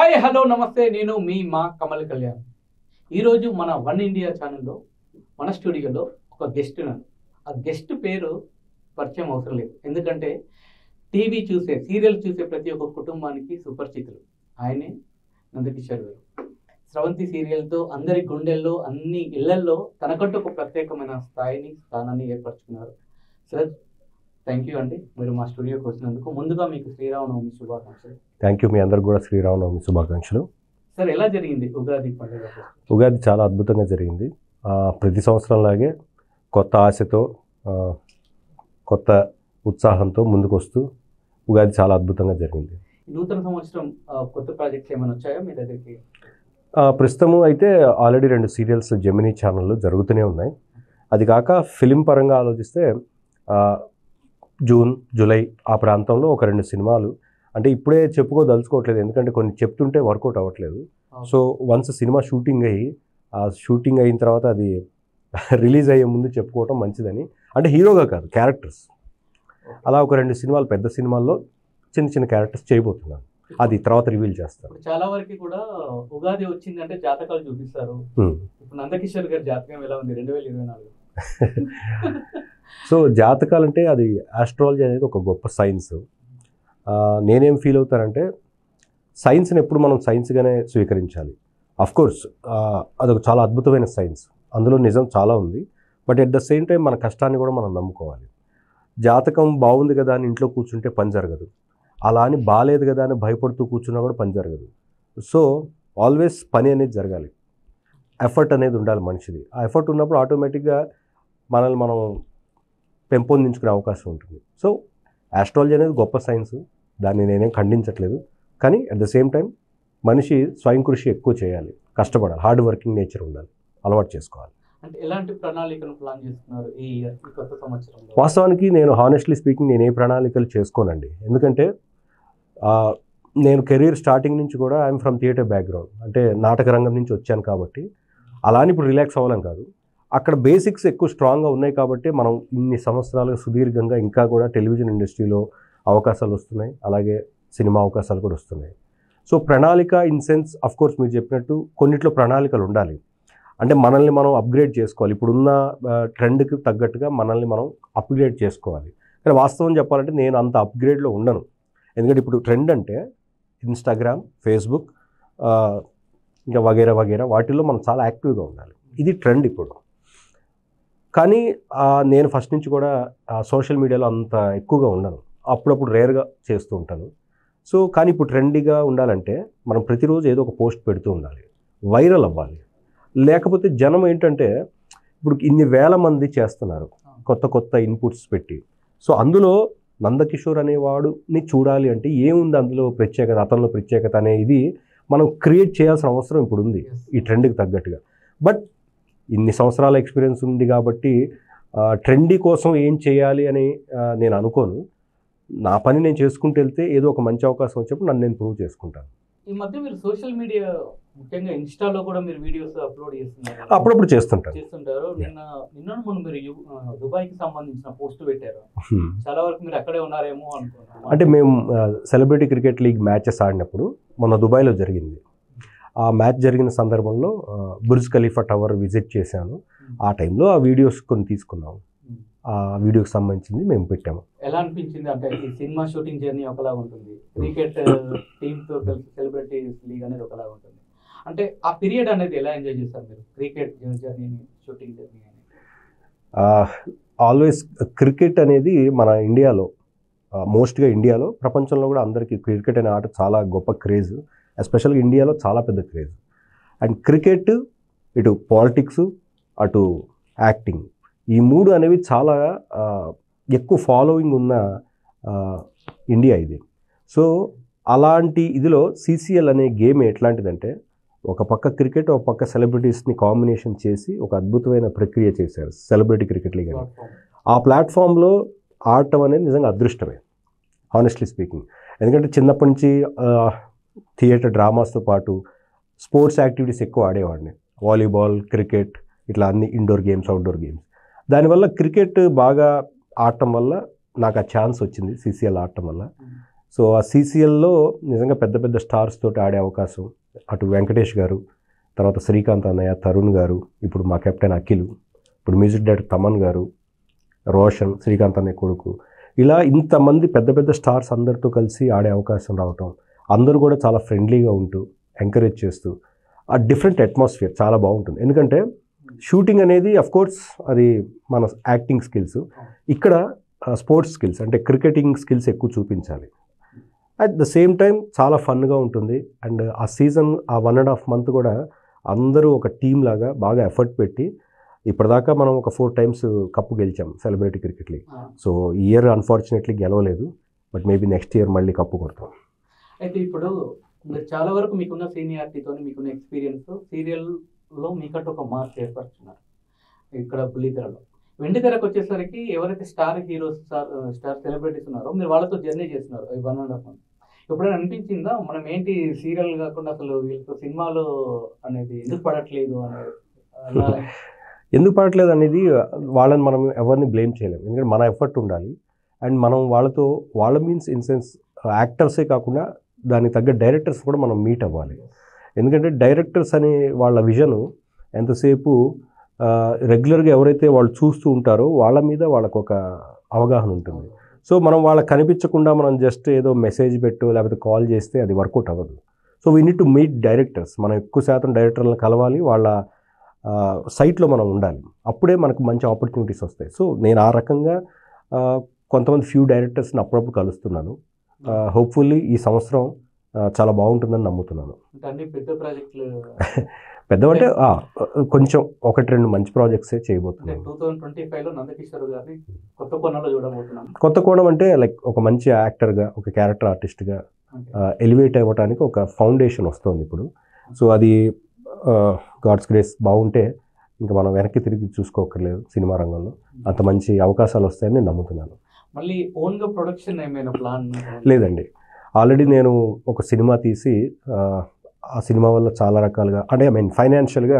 Hi hello నమస్తే నేను మీ మా కమల్ కళ్యాణ్ ఈరోజు మన వన్ ఇండియా ఛానల్లో మన స్టూడియోలో ఒక గెస్ట్ ఉన్నాను ఆ గెస్ట్ పేరు పరిచయం అవసరం లేదు ఎందుకంటే టీవీ చూసే సీరియల్ చూసే ప్రతి ఒక్క కుటుంబానికి సుపరిచితులు ఆయనే నందకిషోర్ గారు స్రవంతి సీరియల్తో అందరి గుండెల్లో అన్ని ఇళ్లల్లో తనకంటూ ఒక ప్రత్యేకమైన స్థాయిని స్థానాన్ని ఏర్పరచుకున్నారు సార్ థ్యాంక్ యూ అండి మీరు మా స్టూడియోకి వచ్చినందుకు ముందుగా మీకు శ్రీరామనవమి శుభాకాంక్షలు థ్యాంక్ యూ మీ అందరికి కూడా శ్రీరామనవమి శుభాకాంక్షలు సార్ ఎలా జరిగింది ఉగాది పండుగ ఉగాది చాలా అద్భుతంగా జరిగింది ఆ, ప్రతి సంవత్సరంలాగే కొత్త ఆశతో ఆ, కొత్త ఉత్సాహంతో ముందుకు వస్తూ ఉగాది చాలా అద్భుతంగా జరిగింది నూతన సంవత్సరం ఆ, కొత్త ప్రాజెక్ట్స్ ఏమైనా వచ్చాయా మీ దగ్గరికి ఆ, ప్రస్తుతము అయితే ఆల్రెడీ రెండు సీరియల్స్ జెమినీ ఛానల్లో జరుగుతూనే ఉన్నాయి అది కాక ఫిలిం పరంగా ఆలోచిస్తే ఆ, జూన్ జూలై ఆ ప్రాంతంలో ఒక రెండు సినిమాలు అంటే ఇప్పుడే చెప్పుకోదలుచుకోవట్లేదు ఎందుకంటే కొన్ని చెప్తుంటే వర్కౌట్ అవ్వట్లేదు సో వన్స్ సినిమా షూటింగ్ అయ్యి ఆ షూటింగ్ అయిన తర్వాత అది రిలీజ్ అయ్యే ముందు చెప్పుకోవటం మంచిదని అంటే హీరోగా కాదు క్యారెక్టర్స్ అలా ఒక రెండు సినిమాలు పెద్ద సినిమాల్లో చిన్న చిన్న క్యారెక్టర్స్ చేయబోతున్నాను అది తర్వాత రివీల్ చేస్తాను ఇప్పుడు చాలా వరకు కూడా ఉగాది వచ్చిందంటే జాతకాలు చూపిస్తారు Hmm. ఇప్పుడు నందకిషోర్ గారి జాతకం ఎలా ఉంది రెండు వేల ఇరవై నాలుగు సో జాతకాలు అంటే అది ఆస్ట్రాలజీ అనేది ఒక గొప్ప సైన్స్ ఆ, నేనేం ఫీల్ అవుతానంటే సైన్స్ని ఎప్పుడు మనం సైన్స్గానే స్వీకరించాలి అఫ్ కోర్స్ అదొక చాలా అద్భుతమైన సైన్స్ అందులో నిజం చాలా ఉంది but at the same time మన కష్టాన్ని కూడా మనం నమ్ముకోవాలి జాతకం బాగుంది కదా అని ఇంట్లో కూర్చుంటే పని జరగదు అలా అని బాగాలేదు కదా అని భయపడుతూ కూర్చున్నా కూడా పని జరగదు సో ఆల్వేస్ పని అనేది జరగాలి ఎఫర్ట్ అనేది ఉండాలి మనిషిది ఆ ఎఫర్ట్ ఉన్నప్పుడు ఆటోమేటిక్గా మనల్ని మనం పెంపొందించుకునే అవకాశం ఉంటుంది సో ఆస్ట్రాలజీ అనేది గొప్ప సైన్స్ దాన్ని నేనేం ఖండించట్లేదు కానీ అట్ ద సేమ్ టైం మనిషి స్వయం కృషి ఎక్కువ చేయాలి కష్టపడాలి హార్డ్ వర్కింగ్ నేచర్ ఉండాలి అలవాటు చేసుకోవాలి అంటే ఎలాంటి ప్రణాళికను ప్లాన్ చేస్తున్నారు ఈ year, ఈ కొత్త సంవత్సరంలో వాస్తవానికి నేను హానెస్ట్లీ స్పీకింగ్ నేను ఏ ప్రణాళికలు చేసుకోనండి ఎందుకంటే ఆ, నేను కెరీర్ స్టార్టింగ్ నుంచి కూడా ఐఎమ్ ఫ్రమ్ థియేటర్ బ్యాక్గ్రౌండ్ అంటే నాటక రంగం నుంచి వచ్చాను కాబట్టి అలా అని ఇప్పుడు రిలాక్స్ అవ్వాలని కాదు అక్కడ బేసిక్స్ ఎక్కువ స్ట్రాంగ్గా ఉన్నాయి కాబట్టి మనం ఇన్ని సంవత్సరాలుగా సుదీర్ఘంగా ఇంకా కూడా టెలివిజన్ ఇండస్ట్రీలో అవకాశాలు వస్తున్నాయి అలాగే సినిమా అవకాశాలు కూడా వస్తున్నాయి సో ప్రణాళిక ఇన్ సెన్స్ అఫ్ కోర్స్ మీరు చెప్పినట్టు కొన్నిట్లో ప్రణాళికలు ఉండాలి అంటే మనల్ని మనం అప్గ్రేడ్ చేసుకోవాలి ఇప్పుడున్న ట్రెండ్కి తగ్గట్టుగా మనల్ని మనం అప్గ్రేడ్ చేసుకోవాలి కానీ వాస్తవం చెప్పాలంటే నేను అంత అప్గ్రేడ్లో ఉండను ఎందుకంటే ఇప్పుడు ట్రెండ్ అంటే ఇన్స్టాగ్రామ్ ఫేస్బుక్ ఆ, ఇంకా వగేరా వగేరా వాటిల్లో మనం చాలా యాక్టివ్గా ఉండాలి ఇది ట్రెండ్ ఇప్పుడు కానీ ఆ, నేను ఫస్ట్ నుంచి కూడా సోషల్ మీడియాలో అంత ఎక్కువగా ఉండను అప్పుడప్పుడు రేర్గా చేస్తూ ఉంటాను సో కానీ ఇప్పుడు ట్రెండీగా ఉండాలంటే మనం ప్రతిరోజు ఏదో ఒక పోస్ట్ పెడుతూ ఉండాలి వైరల్ అవ్వాలి లేకపోతే జనం ఏంటంటే ఇప్పుడు ఇన్ని వేల మంది చేస్తున్నారు కొత్త కొత్త ఇన్పుట్స్ పెట్టి సో అందులో నందకిషోర్ అనేవాడుని చూడాలి అంటే ఏముంది అందులో ప్రత్యేకత అతనిలో ప్రత్యేకత అనే ఇది మనం క్రియేట్ చేయాల్సిన అవసరం ఇప్పుడు ఉంది ఈ ట్రెండ్కి తగ్గట్టుగా బట్ ఇన్ని సంవత్సరాల ఎక్స్పీరియన్స్ ఉంది కాబట్టి ట్రెండీ కోసం ఏం చేయాలి అని ఆ, నేను అనుకోను నా పని నేను చేసుకుంటూ వెళ్తే ఏదో ఒక మంచి అవకాశం వచ్చినప్పుడు నన్ను నేను ప్రూవ్ చేసుకుంటాను ఈ మధ్య మీరు సోషల్ మీడియా ముఖ్యంగా ఇన్స్టాలో కూడా మీరు వీడియోస్ అప్లోడ్ చేస్తున్నారు అప్పుడప్పుడు చేస్తుంటాను చేస్తుంటారు నిన్న నిన్న మొన్న మీరు యు- ఆ, దుబాయ్కి సంబంధించిన పోస్ట్ పెట్టారు చాలా వరకు మీరు అక్కడే ఉన్నారేమో అనుకున్నాను అంటే మేము సెలబ్రిటీ క్రికెట్ లీగ్ మ్యాచెస్ ఆడినప్పుడు మొన్న దుబాయ్లో జరిగింది ఆ మ్యాచ్ జరిగిన సందర్భంలో ఆ, బుర్జ్ ఖలీఫా టవర్ విజిట్ చేశాను ఆ టైంలో ఆ వీడియోస్ కొన్ని తీసుకున్నాము ఆ వీడియోకి సంబంధించింది మేము పెట్టాము ఎలా అనిపించింది అంటే ఈ సినిమా షూటింగ్ జర్నీ ఒకలా ఉంటుంది క్రికెట్ టీమ్ తో కలిసి సెలబ్రిటీస్ లీగ్ అనేది ఒకలా ఉంటుంది అంటే ఆ పీరియడ్ అనేది ఎలా ఎంజాయ్ చేస్తారు మీరు క్రికెట్ జర్నీని షూటింగ్ జర్నీ అని ఆల్వేస్ క్రికెట్ అనేది మన ఇండియాలో మోస్ట్గా ఇండియాలో ప్రపంచంలో కూడా అందరికీ క్రికెట్ అనే ఆట చాలా గొప్ప క్రేజ్ ఎస్పెషల్గా ఇండియాలో చాలా పెద్ద క్రేజ్ అండ్ క్రికెట్ ఇటు పాలిటిక్స్ అటు యాక్టింగ్ ఈ మూడు అనేవి చాలా ఆ, ఎక్కువ ఫాలోయింగ్ ఉన్న ఆ, ఇండియా ఇది సో అలాంటి ఇదిలో సీసీఎల్ అనే గేమ్ ఎట్లాంటిదంటే ఒక పక్క క్రికెట్ ఒక పక్క సెలబ్రిటీస్ని కాంబినేషన్ చేసి ఒక అద్భుతమైన ప్రక్రియ చేశారు సెలబ్రిటీ క్రికెట్ లీగ్ అని ప్లాట్ఫామ్ ఆ ప్లాట్ఫామ్లో ఆడటం అనేది నిజంగా అదృష్టమే హానెస్ట్లీ స్పీకింగ్ ఎందుకంటే చిన్నప్పటి నుంచి థియేటర్ డ్రామాస్తో పాటు స్పోర్ట్స్ యాక్టివిటీస్ ఎక్కువ ఆడేవాడిని వాలీబాల్ క్రికెట్ ఇట్లా అన్ని ఇండోర్ గేమ్స్ అవుట్డోర్ గేమ్స్ దానివల్ల క్రికెట్ బాగా ఆడటం వల్ల నాకు ఆ ఛాన్స్ వచ్చింది సీసీఎల్ ఆడటం వల్ల సో ఆ సీసీఎల్లో నిజంగా పెద్ద పెద్ద స్టార్స్ తోటి ఆడే అవకాశం అటు వెంకటేష్ గారు తర్వాత శ్రీకాంత్ అన్నయ్య తరుణ్ గారు ఇప్పుడు మా కెప్టెన్ అఖిల్ ఇప్పుడు మ్యూజిక్ డైరెక్టర్ తమన్ గారు రోషన్ శ్రీకాంత్ అనే కొడుకు ఇలా ఇంతమంది పెద్ద పెద్ద స్టార్స్ అందరితో కలిసి ఆడే అవకాశం రావటం అందరూ కూడా చాలా ఫ్రెండ్లీగా ఉంటూ ఎంకరేజ్ చేస్తూ ఆ డిఫరెంట్ అట్మాస్ఫియర్ చాలా బాగుంటుంది ఎందుకంటే షూటింగ్ అనేది కోర్స్ అది మన యాక్టింగ్ స్కిల్స్ ఇక్కడ స్పోర్ట్స్ స్కిల్స్ అంటే క్రికెటింగ్ స్కిల్స్ ఎక్కువ చూపించాలి అట్ ద సేమ్ టైం చాలా ఫన్గా ఉంటుంది అండ్ ఆ సీజన్ ఆ వన్ అండ్ హాఫ్ మంత్ కూడా అందరూ ఒక టీం లాగా బాగా ఎఫర్ట్ పెట్టి ఇప్పటిదాకా మనం ఒక ఫోర్ టైమ్స్ కప్పు గెలిచాం సెలబ్రిటీ క్రికెట్ లీగ్ ఆ. సో ఈ ఇయర్ అన్ఫార్చునేట్లీ గెలవలేదు బట్ మేబీ నెక్స్ట్ ఇయర్ మళ్ళీ కప్పు కొడతాం అయితే ఇప్పుడు మీరు చాలా వరకు మీకున్న సీనియారిటీతో మీకున్న ఎక్స్పీరియన్స్ సీరియల్లో మీకంటూ ఒక మార్క్ ఏర్పరుచున్నారు ఇక్కడ బుల్లితెరలో వెండి తెరకు వచ్చేసరికి ఎవరైతే star heroes star star celebrities ఉన్నారో మీరు వాళ్ళతో జర్నీ చేస్తున్నారు ఈ వన్ అండ్ హాఫ్ మంత్ ఎప్పుడైనా అనిపించిందా మనం ఏంటి సీరియల్ కాకుండా అసలు వీళ్ళతో సినిమాలు అనేది ఎందుకు పడట్లేదు అనేది అలా ఎందుకు పడట్లేదు అనేది వాళ్ళని మనం ఎవరిని బ్లేమ్ చేయలేము ఎందుకంటే మన ఎఫర్ట్ ఉండాలి అండ్ మనం వాళ్ళతో వాళ్ళ మీన్స్ ఇన్ సెన్స్ యాక్టర్సే కాకుండా దానికి తగ్గ డైరెక్టర్స్ కూడా మనం మీట్ అవ్వాలి ఎందుకంటే డైరెక్టర్స్ అనే వాళ్ళ విజను ఎంతసేపు రెగ్యులర్గా ఎవరైతే వాళ్ళు చూస్తూ ఉంటారో వాళ్ళ మీద వాళ్ళకు ఒక అవగాహన ఉంటుంది సో మనం వాళ్ళకి కనిపించకుండా మనం జస్ట్ ఏదో మెసేజ్ పెట్టు లేకపోతే కాల్ చేస్తే అది వర్కౌట్ అవ్వదు so we need to meet directors మనం ఎక్కువ శాతం డైరెక్టర్లను కలవాలి వాళ్ళ సైట్లో మనం ఉండాలి అప్పుడే మనకు మంచి ఆపర్చునిటీస్ వస్తాయి సో నేను ఆ రకంగా ఆ, కొంతమంది ఫ్యూ డైరెక్టర్స్ని అప్పుడప్పుడు కలుస్తున్నాను హోప్ఫుల్లీ ఈ సంవత్సరం ఆ, చాలా బాగుంటుందని నమ్ముతున్నాను అంటే అన్ని పెద్ద ప్రాజెక్టులు పెద్దవంటే ఆ, కొంచెం ఒకటి రెండు మంచి ప్రాజెక్ట్సే అంటే చేయబోతున్నాను టూ థౌసండ్ ట్వంటీ ఫైవ్ లో నందకిషోర్ గారిని కొత్త కొనలో చూడబోతున్నాం కొత్త కోణం అంటే లైక్ ఒక మంచి యాక్టర్గా ఒక క్యారెక్టర్ ఆర్టిస్ట్గా అంటే ఎలివేట్ అవ్వడానికి ఒక ఫౌండేషన్ వస్తుంది ఇప్పుడు సో అది గాడ్స్ గ్రేస్ బాగుంటే ఇంకా మనం వెనక్కి తిరిగి చూసుకోకర్లేదు సినిమా రంగంలో అంత మంచి అవకాశాలు వస్తాయని నేను నమ్ముతున్నాను మళ్ళీ ఓన్ గా ప్రొడక్షన్ ఏమైనా ప్లాన్ లేదండి ఆల్రెడీ నేను ఒక సినిమా తీసి ఆ, ఆ సినిమా వల్ల చాలా రకాలుగా అంటే ఐ మీన్ ఫైనాన్షియల్గా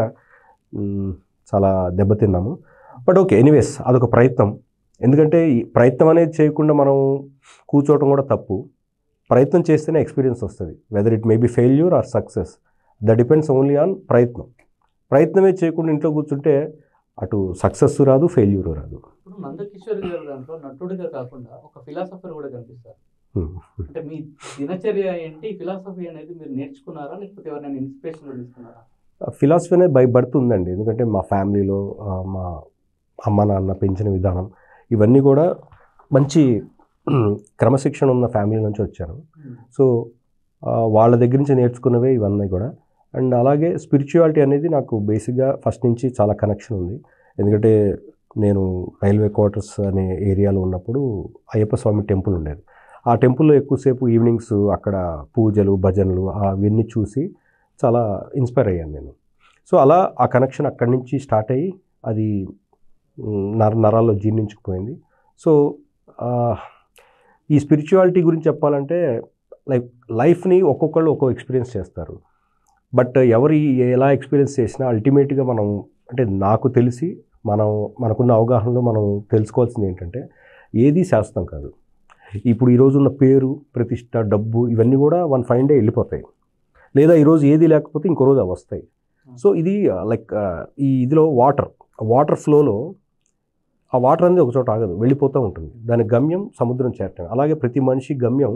చాలా దెబ్బతిన్నాము బట్ ఓకే ఎనీవేస్ అదొక ప్రయత్నం ఎందుకంటే ఈ ప్రయత్నం అనేది చేయకుండా మనం కూర్చోవటం కూడా తప్పు ప్రయత్నం చేస్తేనే ఎక్స్పీరియన్స్ వస్తుంది whether it may be failure or success the depends only on ప్రయత్నం ప్రయత్నమే చేయకుండా ఇంట్లో కూర్చుంటే అటు సక్సెస్ రాదు ఫెయిల్యూర్ రాదు ఇప్పుడు నందకిషోర్ గారు దాంట్లో నటుడిగా కాకుండా ఒక ఫిలాసఫర్ కూడా కనిపిస్తారు Hmm. అంటే మీ దినచర్య ఏంటి ఫిలాసఫీ అనేది మీరు నేర్చుకున్నారా లేకపోతే ఎవరైనా ఇన్స్పిరేషన్ తీసుకున్నారా ఫిలాసఫీ అనేది బై బర్త్ ఉందండి ఎందుకంటే మా ఫ్యామిలీలో ఆ, మా అమ్మ నాన్న పెంచిన విధానం ఇవన్నీ కూడా మంచి క్రమశిక్షణ ఉన్న ఫ్యామిలీ నుంచి వచ్చాను సో ఆ, వాళ్ళ దగ్గర నుంచి నేర్చుకున్నవే ఇవన్నీ కూడా అండ్ అలాగే స్పిరిచువాలిటీ అనేది నాకు బేసిక్గా ఫస్ట్ నుంచి చాలా కనెక్షన్ ఉంది ఎందుకంటే నేను రైల్వే క్వార్టర్స్ అనే ఏరియాలో ఉన్నప్పుడు అయ్యప్ప స్వామి టెంపుల్ ఉండేది ఆ టెంపుల్లో ఎక్కువసేపు ఈవినింగ్స్ అక్కడ పూజలు భజనలు అవన్నీ చూసి చాలా ఇన్స్పైర్ అయ్యాను నేను సో అలా ఆ కనెక్షన్ అక్కడి నుంచి స్టార్ట్ అయ్యి అది మ్, నర నరాల్లో జీర్ణించుకుపోయింది సో ఆ, ఈ స్పిరిచువాలిటీ గురించి చెప్పాలంటే లైక్ లైఫ్ని ఒక్కొక్కళ్ళు ఒక్కో ఎక్స్పీరియన్స్ చేస్తారు బట్ ఎవరు ఎలా ఎక్స్పీరియన్స్ చేసినా అల్టిమేట్గా మనం అంటే నాకు తెలిసి మనం మనకున్న అవగాహనలో మనం తెలుసుకోవాల్సింది ఏంటంటే ఏది శాశ్వతం కాదు ఇప్పుడు ఈరోజు ఉన్న పేరు ప్రతిష్ట డబ్బు ఇవన్నీ కూడా వన్ ఫైన్ డే వెళ్ళిపోతాయి లేదా ఈరోజు ఏది లేకపోతే ఇంకో రోజు అవి వస్తాయి సో ఇది లైక్ ఈ ఇదిలో వాటర్ వాటర్ ఫ్లోలో ఆ వాటర్ అనేది ఒక చోట ఆగదు వెళ్ళిపోతూ ఉంటుంది దాని గమ్యం సముద్రం చేరటం అలాగే ప్రతి మనిషి గమ్యం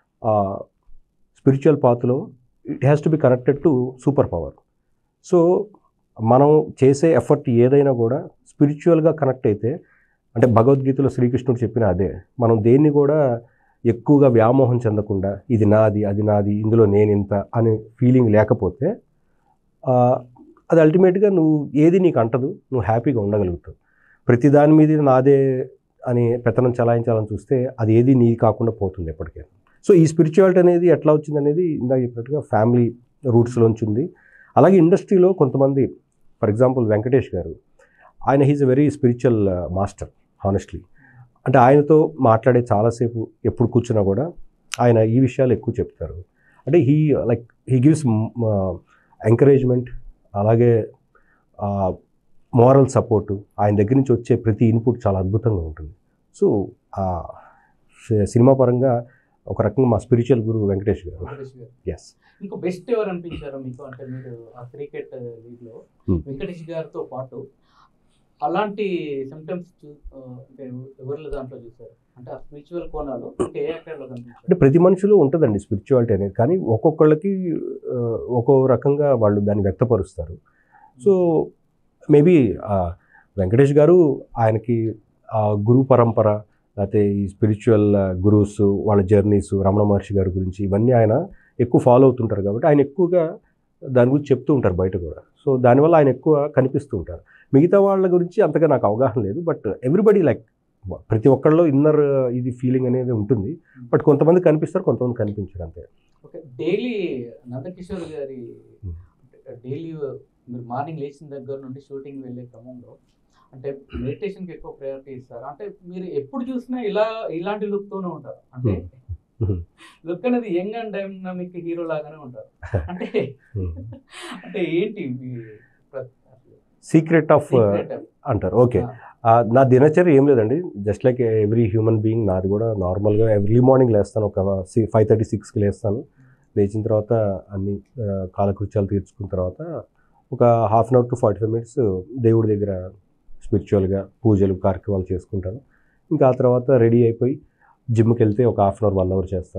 స్పిరిచువల్ పాత్లో it has to be connected to super power so మనం చేసే ఎఫర్ట్ ఏదైనా కూడా స్పిరిచువల్గా కనెక్ట్ అయితే అంటే భగవద్గీతలో శ్రీకృష్ణుడు చెప్పిన అదే మనం దేన్ని కూడా ఎక్కువగా వ్యామోహం చెందకుండా ఇది నాది అది నాది ఇందులో నేను ఇంత అనే ఫీలింగ్ లేకపోతే ఆ, అది అల్టిమేట్గా నువ్వు ఏది నీకు అంటదు నువ్వు హ్యాపీగా ఉండగలుగుతావు ప్రతి దాని మీద నాదే అని పెత్తనం చలాయించాలని చూస్తే అది ఏది నీ కాకుండా పోతుంది ఎప్పటికైనా సో ఈ స్పిరిచువాలిటీ అనేది ఎట్లా వచ్చింది అనేది ఇందాక చెప్పినట్టుగా ఫ్యామిలీ రూట్స్లోంచి ఉంది అలాగే ఇండస్ట్రీలో కొంతమంది ఫర్ ఎగ్జాంపుల్ వెంకటేష్ గారు ఆయన he's a very spiritual master honestly అంటే ఆయనతో మాట్లాడే చాలాసేపు ఎప్పుడు కూర్చున్నా కూడా ఆయన ఈ విషయాలు ఎక్కువ చెప్తారు అంటే he like he gives encouragement అలాగే మోరల్ సపోర్టు ఆయన దగ్గర నుంచి వచ్చే ప్రతి ఇన్పుట్ చాలా అద్భుతంగా ఉంటుంది సో ఆ, స- సినిమా పరంగా ఒక రకంగా మా స్పిరిచువల్ గురువు వెంకటేష్ గారు వెంకటేష్ గారు ఎస్ ఇంకో బెస్ట్ ఎవరు అనిపించారు మీకు అంటే మీరు ఆ క్రికెట్ లీగ్ లో Hmm. వెంకటేష్ గారితో పాటు అలాంటి సిమ్టమ్స్ అంటే ఎవరి దాంట్లో చూసారు అంటే ఆ స్పిరిచువల్ కోణాలు ఇంకా ఏ యాక్టర్ లో అంటే కనిపించారు ప్రతి మనిషిలో ఉంటుందండి స్పిరిచువాలిటీ అనేది కానీ ఒక్కొక్కళ్ళకి ఆ, ఒక్కో రకంగా వాళ్ళు దాన్ని వ్యక్తపరుస్తారు సో మేబీ వెంకటేష్ గారు ఆయనకి ఆ గురు పరంపర లేకపోతే ఈ స్పిరిచువల్ గురూస్ వాళ్ళ జర్నీస్ రమణ మహర్షి గారి గురించి ఇవన్నీ ఆయన ఎక్కువ ఫాలో అవుతుంటారు కాబట్టి ఆయన ఎక్కువగా దాని గురించి చెప్తూ ఉంటారు బయట కూడా సో దానివల్ల ఆయన ఎక్కువ కనిపిస్తూ ఉంటారు మిగతా వాళ్ళ గురించి అంతగా నాకు అవగాహన లేదు బట్ ఎవ్రీబడి లైక్ ప్రతి ఒక్కళ్ళలో ఇన్నర్ ఇది ఫీలింగ్ అనేది ఉంటుంది బట్ కొంతమంది కనిపిస్తారు కొంతమంది కనిపించరు అంతే ఓకే డైలీ నందకిషోర్ గారి Hmm. డైలీ మీరు మార్నింగ్ లేచిన దగ్గర నుండి షూటింగ్ వెళ్ళే క్రమంలో అంటే మెడిటేషన్కి ఎక్కువ ప్రయారిటీ ఇస్తారు అంటే మీరు ఎప్పుడు చూసినా ఇలా ఇలాంటి లుక్ తోనే ఉంటారు అంటే Hmm. లుక్ అనేది యంగ్ అండ్ డైనమిక్ హీరో లాగానే ఉంటారు అంటే అంటే ఏంటి మీ ప్ర- సీక్రెట్ ఆఫ్ secret? అంటారు ఓకే ఆ, నా దినచర్య ఏం లేదండి just like every human being నాది కూడా నార్మల్గా ఎవ్రీ మార్నింగ్ లేస్తాను ఒక ఫైవ్ థర్టీ సిక్స్కి లేస్తాను లేచిన తర్వాత అన్ని ఆ, కాలకృత్యాలు తీర్చుకున్న తర్వాత ఒక half an hour to forty five minutes దేవుడి దగ్గర స్పిరిచువల్గా పూజలు కార్యక్రమాలు చేసుకుంటాను ఇంకా ఆ తర్వాత రెడీ అయిపోయి జిమ్కి వెళ్తే ఒక half an hour one hour చేస్తాం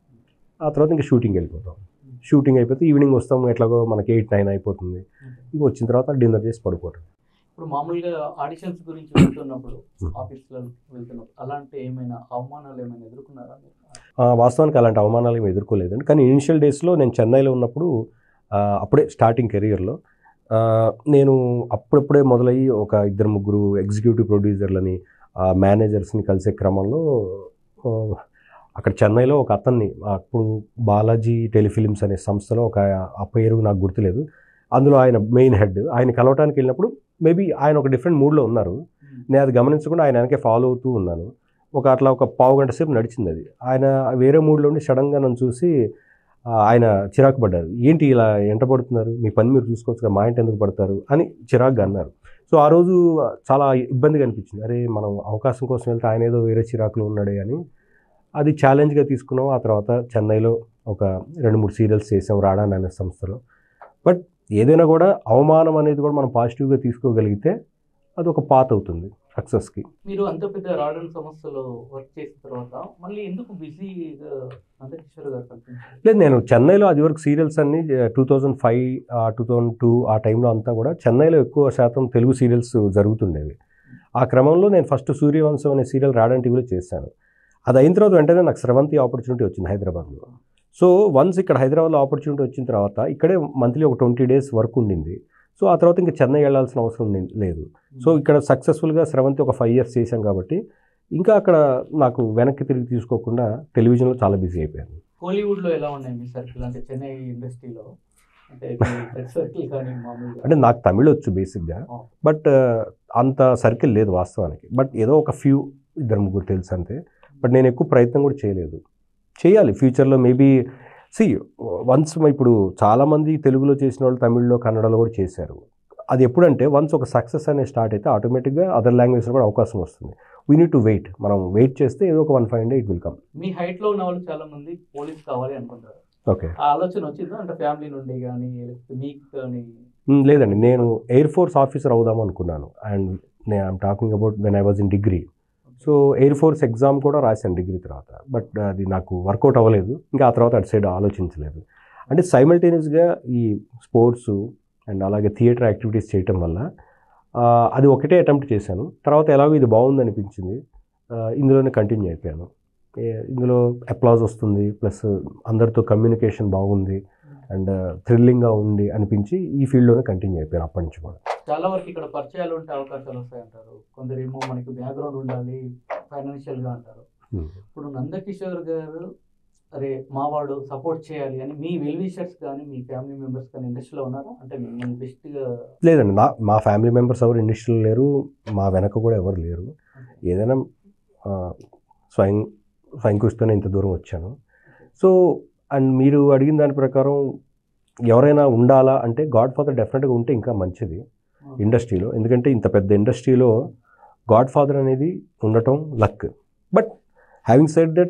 ఆ తర్వాత ఇంకా షూటింగ్ వెళ్ళిపోతాం షూటింగ్ అయిపోతే ఈవినింగ్ వస్తాం ఎట్లాగో మనకి ఎయిట్ నైన్ అయిపోతుంది ఇంకా వచ్చిన తర్వాత డిన్నర్ చేసి పడుకోవటం ఇప్పుడు మామూలుగా ఆడిషన్స్ గురించి వెళ్తున్నప్పుడు Hmm. ఆఫీస్లో వెళ్తున్నప్పుడు అలాంటి ఏమైనా అవమానాలు ఏమైనా ఎదుర్కొన్నారా మీరు? ఆ, వాస్తవానికి అలాంటి అవమానాలు ఏమి ఎదుర్కోలేదండి కానీ ఇనిషియల్ డేస్లో నేను చెన్నైలో ఉన్నప్పుడు ఆ, అప్పుడే స్టార్టింగ్ కెరియర్లో ఆ, నేను అప్పుడప్పుడే మొదలయ్యి ఒక ఇద్దరు ముగ్గురు ఎగ్జిక్యూటివ్ ప్రొడ్యూసర్లని మేనేజర్స్ని కలిసే క్రమంలో ఆ, అక్కడ చెన్నైలో ఒక అతన్ని అప్పుడు బాలాజీ టెలిఫిలిమ్స్ అనే సంస్థలో ఒక ఆ పేరు నాకు గుర్తులేదు అందులో ఆయన మెయిన్ హెడ్ ఆయన కలవటానికి వెళ్ళినప్పుడు మేబీ ఆయన ఒక డిఫరెంట్ మూడ్లో ఉన్నారు Hmm. నేను అది గమనించకుండా ఆయన వెనకే ఫాలో అవుతూ ఉన్నాను ఒక అట్లా ఒక పావు గంట సేపు నడిచింది అది ఆయన వేరే మూడ్లో ఉండి సడన్గా నన్ను చూసి ఆ, ఆయన చిరాకు పడ్డారు ఏంటి ఇలా ఎంట పడుతున్నారు మీ పని మీరు చూసుకోవచ్చు కదా మా ఇంట ఎందుకు పడతారు అని చిరాకుగా అన్నారు సో ఆ రోజు చాలా ఇబ్బందిగా అనిపించింది అరే మనం అవకాశం కోసం వెళ్తే ఆయన ఏదో వేరే చిరాకులో ఉన్నాడే అని అది ఛాలెంజ్గా తీసుకున్నాం ఆ తర్వాత చెన్నైలో ఒక రెండు మూడు సీరియల్స్ చేసాం రాడా అనే సంస్థలో బట్ ఏదైనా కూడా అవమానం అనేది కూడా మనం పాజిటివ్గా తీసుకోగలిగితే అది ఒక పాత అవుతుంది సక్సెస్కి మీరు అంత పెద్ద రాడన్ సంస్థలో వర్క్ చేసిన తర్వాత మళ్ళీ ఎందుకు బిజీగా నందకిషోర్ గారు కనిపించారు లేదు నేను చెన్నైలో అది వరకు సీరియల్స్ అన్ని two thousand five two thousand two ఆ టైంలో అంతా కూడా చెన్నైలో ఎక్కువ శాతం తెలుగు సీరియల్స్ జరుగుతుండేవి ఆ క్రమంలో నేను ఫస్ట్ సూర్యవంశం అనే సీరియల్ రాడన్ టీవీలో చేశాను అది అయిన తర్వాత వెంటనే నాకు స్రవంతి ఆపర్చునిటీ వచ్చింది హైదరాబాద్లో సో వన్స్ ఇక్కడ హైదరాబాద్లో ఆపర్చునిటీ వచ్చిన తర్వాత ఇక్కడే మంత్లీ ఒక ట్వంటీ డేస్ వర్క్ ఉండింది సో ఆ తర్వాత ఇంకా చెన్నై వెళ్ళాల్సిన అవసరం ఉండి- లేదు సో ఇక్కడ సక్సెస్ఫుల్గా స్రవంతి ఒక ఫైవ్ ఇయర్స్ చేశాం కాబట్టి ఇంకా అక్కడ నాకు వెనక్కి తిరిగి తీసుకోకుండా టెలివిజన్లో చాలా బిజీ అయిపోయాను కోలీవుడ్ లో ఎలా ఉన్నాయి మీ సర్కిల్ అంటే చెన్నై ఇండస్ట్రీలో అంటే సర్కిల్ కానీ మామూలుగా అంటే నాకు తమిళ్ వచ్చు బేసిక్గా Oh. బట్ అంత సర్కిల్ లేదు వాస్తవానికి బట్ ఏదో ఒక ఫ్యూ ఇద్దరు ముగ్గురు తెలుసు అంతే బట్ నేను ఎక్కువ ప్రయత్నం కూడా చేయలేదు చేయాలి ఫ్యూచర్లో మేబీ సి వన్స్ ఇప్పుడు చాలామంది తెలుగులో చేసిన వాళ్ళు తమిళ్లో కన్నడలో కూడా చేశారు అది ఎప్పుడంటే వన్స్ ఒక సక్సెస్ అనేది స్టార్ట్ అయితే ఆటోమేటిక్గా అదర్ లాంగ్వేజ్లో కూడా అవకాశం వస్తుంది వీ నీడ్ టు వెయిట్ మనం వెయిట్ చేస్తే ఏదో ఒక one five day it will come మీ హైట్ లో ఉన్న వాళ్ళు చాలా మంది పోలీస్ కావాలి అనుకుంటారు ఓకే ఆ ఆలోచన వచ్చిందా అంటే ఫ్యామిలీ నుండి కానీ లేకపోతే మీకు కానీ మ్, లేదండి నేను ఎయిర్ ఫోర్స్ ఆఫీసర్ అవుదాం అనుకున్నాను అండ్ నేను I'm talking about when I was in degree so air force exam కూడా రాశాను డిగ్రీ తర్వాత బట్ అది నాకు వర్కౌట్ అవ్వలేదు ఇంకా ఆ తర్వాత అటు సైడ్ ఆలోచించలేదు అంటే సైమల్టేనియస్గా ఈ స్పోర్ట్స్ అండ్ అలాగే థియేటర్ యాక్టివిటీస్ చేయటం వల్ల ఆ, అది ఒకటే అటెంప్ట్ చేశాను తర్వాత ఎలాగో ఇది బాగుంది అనిపించింది ఆ, ఇందులోనే కంటిన్యూ అయిపోయాను ఏ- ఇందులో అప్లాజ్ వస్తుంది ప్లస్ అందరితో కమ్యూనికేషన్ బాగుంది అండ్ థ్రిల్లింగ్గా ఉంది అనిపించి ఈ ఫీల్డ్లోనే కంటిన్యూ అయిపోయాను అప్పటి నుంచి కూడా చాలా వరకు ఇక్కడ పరిచయాలు ఉంటే అవకాశాలు వస్తాయంటారు కొందరేమో మనకి బ్యాక్గ్రౌండ్ ఉండాలి ఫైనాన్షియల్ గా అంటారు ఇప్పుడు నందకిషోర్ గారు అరే మావాడు సపోర్ట్ చేయాలి అని మీ వెల్ విషర్స్ కానీ మీ ఫ్యామిలీ మెంబర్స్ కానీ ఇండస్ట్రీలో ఉన్నారా అంటే మిమ్మల్ని బెస్ట్ గా లేదండి నా మా ఫ్యామిలీ మెంబర్స్ ఎవరు ఇండస్ట్రీలో లేరు మా వెనక కూడా ఎవరు లేరు ఏదైనా ఆ, స్వయం స్వయం కృషితోనే ఇంత దూరం వచ్చాను సో అండ్ మీరు అడిగిన దాని ప్రకారం ఎవరైనా ఉండాలా అంటే గాడ్ ఫాదర్ డెఫినెట్గా ఉంటే ఇంకా మంచిది ఇండస్ట్రీలో ఎందుకంటే ఇంత పెద్ద ఇండస్ట్రీలో గాడ్ ఫాదర్ అనేది ఉండటం luck but having said that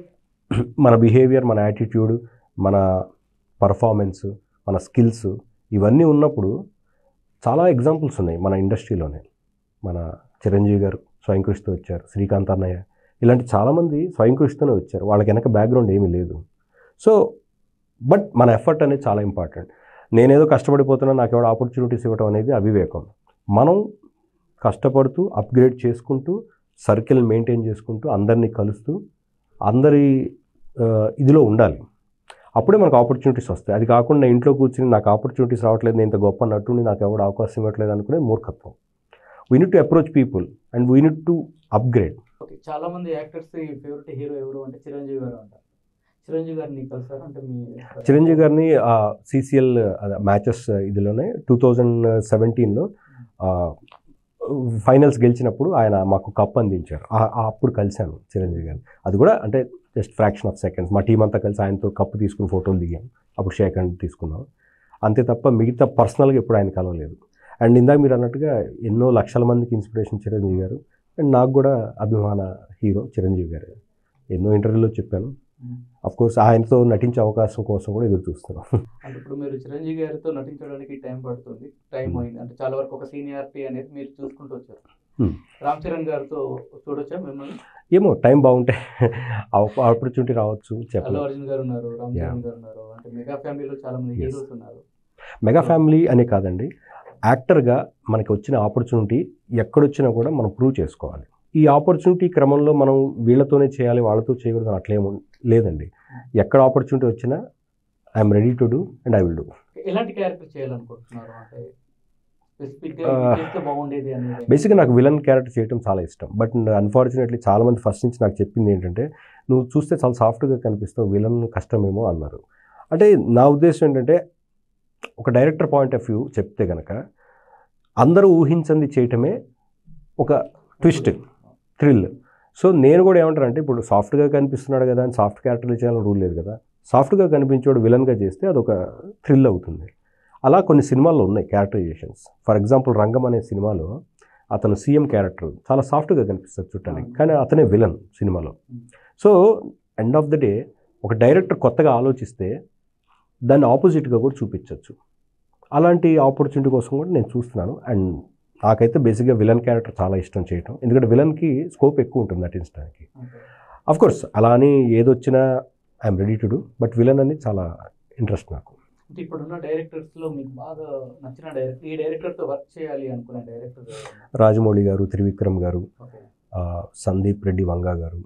మన బిహేవియర్ మన యాటిట్యూడ్ మన పర్ఫార్మెన్స్ మన స్కిల్స్ ఇవన్నీ ఉన్నప్పుడు చాలా ఎగ్జాంపుల్స్ ఉన్నాయి మన ఇండస్ట్రీలోనే మన చిరంజీవి గారు స్వయం కృషితో వచ్చారు శ్రీకాంత్ అన్నయ్య ఇలాంటి చాలామంది స్వయం కృషితోనే వచ్చారు వాళ్ళకి వెనక బ్యాక్గ్రౌండ్ ఏమీ లేదు సో బట్ మన ఎఫర్ట్ అనేది చాలా ఇంపార్టెంట్ నేనేదో కష్టపడిపోతున్నా నాకు ఎవడ ఆపర్చునిటీస్ ఇవ్వడం అనేది అవివేకం మనం కష్టపడుతూ అప్గ్రేడ్ చేసుకుంటూ సర్కిల్ మెయింటైన్ చేసుకుంటూ అందరినీ కలుస్తూ అందరి ఆ, ఇదిలో ఉండాలి అప్పుడే మనకు ఆపర్చునిటీస్ వస్తాయి అది కాకుండా ఇంట్లో కూర్చుని నాకు ఆపర్చునిటీస్ రావట్లేదు నేను ఇంత గొప్ప నటుని నాకు ఎవడు అవకాశం ఇవ్వట్లేదు అనుకునే మూర్ఖత్వం we need to approach people and we need to upgrade okay చాలా మంది యాక్టర్స్ ఫేవరెట్ హీరో ఎవరు అంటే చిరంజీవి గారు అంటారు చిరంజీవి గారిని కలిసారు అంటే మీ చిరంజీవి గారిని సిసిఎల్ మ్యాచెస్ ఇదిలోనే టూ థౌజండ్ సెవెంటీన్లో ఫైనల్స్ గెలిచినప్పుడు ఆయన మాకు కప్ అందించారు ఆ- ఆ అప్పుడు కలిశాను చిరంజీవి గారిని అది కూడా అంటే జస్ట్ ఫ్రాక్షన్ ఆఫ్ సెకండ్స్ మా టీం అంతా కలిసి ఆయనతో కప్పు తీసుకుని ఫోటోలు దిగాం అప్పుడు షేక్ హ్యాండ్ తీసుకున్నాం అంతే తప్ప మిగతా పర్సనల్గా ఎప్పుడు ఆయన కలవలేదు అండ్ ఇందాక మీరు అన్నట్టుగా ఎన్నో లక్షల మందికి ఇన్స్పిరేషన్ చిరంజీవి గారు అండ్ నాకు కూడా అభిమాన హీరో చిరంజీవి గారు ఎన్నో ఇంటర్వ్యూలో చెప్పాను అఫ్ కోర్స్ ఆయనతో నటించే అవకాశం కోసం కూడా ఎదురు చూస్తున్నాం అంటే ఇప్పుడు మీరు చిరంజీవి గారితో నటించడానికి టైం పడుతుంది టైం Hmm. అయింది అంటే చాలా వరకు ఒక సీనియారిటీ అనేది మీరు చూసుకుంటూ వచ్చారు Hmm. రామ్ చరణ్ గారితో చూడొచ్చా మిమ్మల్ని ఏమో టైం బాగుంటే ఆపర్చునిటీ రావచ్చు అల్లు చెప్పలేదు అర్జున్ గారు ఉన్నారు రామ్ Yeah. చరణ్ గారు ఉన్నారు అంటే మెగా ఫ్యామిలీలో చాలా మంది Yes. హీరోస్ ఉన్నారు మెగా ఫ్యామిలీ అనే కాదండి యాక్టర్గా మనకి వచ్చిన ఆపర్చునిటీ ఎక్కడొచ్చినా కూడా మనం ప్రూవ్ చేసుకోవాలి ఈ ఆపర్చునిటీ క్రమంలో మనం వీళ్ళతోనే చేయాలి వాళ్ళతో చేయకూడదు అని అట్లేమో లేదండి ఎక్కడ ఆపర్చునిటీ వచ్చినా I'm ready to do and I will do ఎలాంటి క్యారెక్టర్ చేయాలనుకుంటున్నారు అంటే స్పెసిఫిక్ గా Uh, ఇది చేస్తే బాగుండేది అనేది బేసిక్గా నాకు విలన్ క్యారెక్టర్ చేయడం చాలా ఇష్టం బట్ అన్ఫార్చునేట్లీ చాలామంది ఫస్ట్ నుంచి నాకు చెప్పింది ఏంటంటే నువ్వు చూస్తే చాలా సాఫ్ట్గా కనిపిస్తావు విలన్ కష్టమేమో అన్నారు అంటే నా ఉద్దేశం ఏంటంటే ఒక డైరెక్టర్ పాయింట్ ఆఫ్ వ్యూ చెప్తే కనుక అందరూ ఊహించింది చేయటమే ఒక ట్విస్ట్ థ్రిల్ సో నేను కూడా ఏమంటానంటే ఇప్పుడు సాఫ్ట్గా కనిపిస్తున్నాడు కదా అని సాఫ్ట్ క్యారెక్టర్లు చేయాలని రూల్ లేదు కదా సాఫ్ట్గా కనిపించేవాడు విలన్గా చేస్తే అదొక థ్రిల్ అవుతుంది అలా కొన్ని సినిమాల్లో ఉన్నాయి క్యారెక్టరైజేషన్స్ ఫర్ ఎగ్జాంపుల్ రంగం అనే సినిమాలో అతను సీఎం క్యారెక్టర్ చాలా సాఫ్ట్గా కనిపిస్తుంది చుట్టానికి కానీ అతనే విలన్ సినిమాలో so end of the day ఒక డైరెక్టర్ కొత్తగా ఆలోచిస్తే దాన్ని ఆపోజిట్గా కూడా చూపించవచ్చు అలాంటి ఆపర్చునిటీ కోసం కూడా నేను చూస్తున్నాను అండ్ నాకైతే బేసిక్గా విలన్ క్యారెక్టర్ చాలా ఇష్టం చేయటం ఎందుకంటే విలన్కి స్కోప్ ఎక్కువ ఉంటుంది నటించడానికి Okay. అఫ్ కోర్స్ అలా అని ఏదొచ్చినా I'm ready to do but villain అనేది చాలా ఇంట్రెస్ట్ నాకు అంటే ఇప్పుడున్న డైరెక్టర్స్ లో మీకు బాగా నచ్చిన డైరెక్టర్ ఈ డైరెక్టర్ తో వర్క్ చేయాలి అనుకునే డైరెక్టర్ రాజమౌళి గారు త్రివిక్రమ్ గారు ఓకే ఆ, సందీప్ రెడ్డి వంగా గారు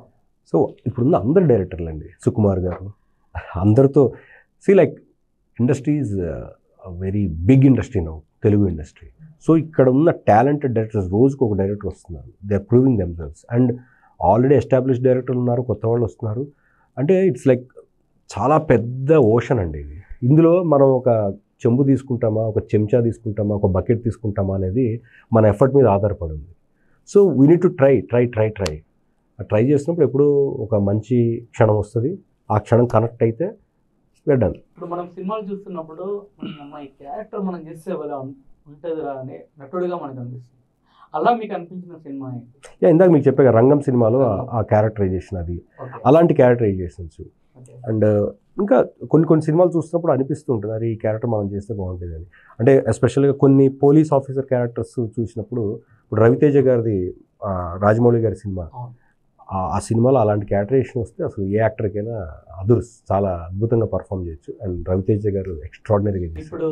సో ఇప్పుడున్న అందరు డైరెక్టర్లు అండి సుకుమార్ గారు అందరితో see like industry is very big industry now Telugu industry so ఇక్కడ ఉన్న టాలెంటెడ్ డైరెక్టర్స్ రోజుకు ఒక డైరెక్టర్ వస్తున్నారు they are proving themselves and already establish డైరెక్టర్లు ఉన్నారు కొత్త వాళ్ళు వస్తున్నారు అంటే ఇట్స్ లైక్ చాలా పెద్ద ఓషన్ అండి ఇది ఇందులో మనం ఒక చెంబు తీసుకుంటామా ఒక చెంచా తీసుకుంటామా ఒక బకెట్ తీసుకుంటామా అనేది మన ఎఫర్ట్ మీద ఆధారపడి ఉంది so we need to try try try try try చేసినప్పుడు ఎప్పుడూ ఒక మంచి క్షణం వస్తుంది ఆ క్షణం కనెక్ట్ అయితే డన్ ఇప్పుడు మనం సినిమాలు చూస్తున్నప్పుడు "అమ్మ, ఈ క్యారెక్టర్ మనం చేస్తే భలే ఉంటుందిరా అని నటుడిగా మనకు అనిపిస్తుంది అలా మీకు అనిపించిన సినిమా ఏంటి యా ఇందాక మీకు చెప్పాక రంగం సినిమాలో ఆ- ఆ క్యారెక్టరైజేషన్ అది ఓకే అలాంటి క్యారెక్టరైజేషన్స్ ఓకే అండ్ ఇంకా కొన్ని కొన్ని సినిమాలు చూస్తున్నప్పుడు అనిపిస్తూ ఉంటుంది అది ఈ క్యారెక్టర్ మనం చేస్తే బాగుంటుంది అని అంటే ఎస్పెషల్గా కొన్ని పోలీస్ ఆఫీసర్ క్యారెక్టర్స్ చూసినప్పుడు ఇప్పుడు రవితేజ గారిది ఆ, రాజమౌళి గారి సినిమా అవును. ఆ ఆ సినిమాలో అలాంటి క్యారెక్టరేషన్ వస్తే అసలు ఏ యాక్టర్కైనా అదురు చాలా అద్భుతంగా పర్ఫామ్ చేయొచ్చు అండ్ రవితేజ గారు ఎక్స్ట్రాడినరీగా చేశారు ఇప్పుడు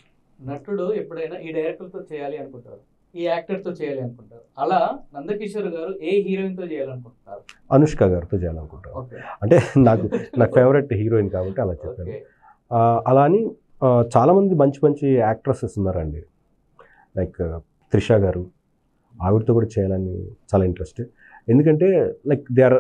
నటుడు ఎప్పుడైనా ఈ డైరెక్టర్ తో చేయాలి అనుకుంటారు ఈ యాక్టర్ తో చేయాలి అనుకుంటారు అలా నందకిషోర్ గారు ఏ హీరోయిన్ తో చేయాలనుకుంటున్నారు అనుష్క గారితో చేయాలనుకుంటాను ఓకే అంటే నాకు నాకు ఫేవరెట్ హీరోయిన్ కాబట్టి అలా చెప్పాను ఓకే ఆ, అలా అని ఆ, చాలామంది మంచి మంచి యాక్ట్రసెస్ ఉన్నారండి లైక్ త్రిష గారు ఆవిడతో కూడా చేయాలని చాలా ఇంట్రెస్ట్ ఎందుకంటే like they are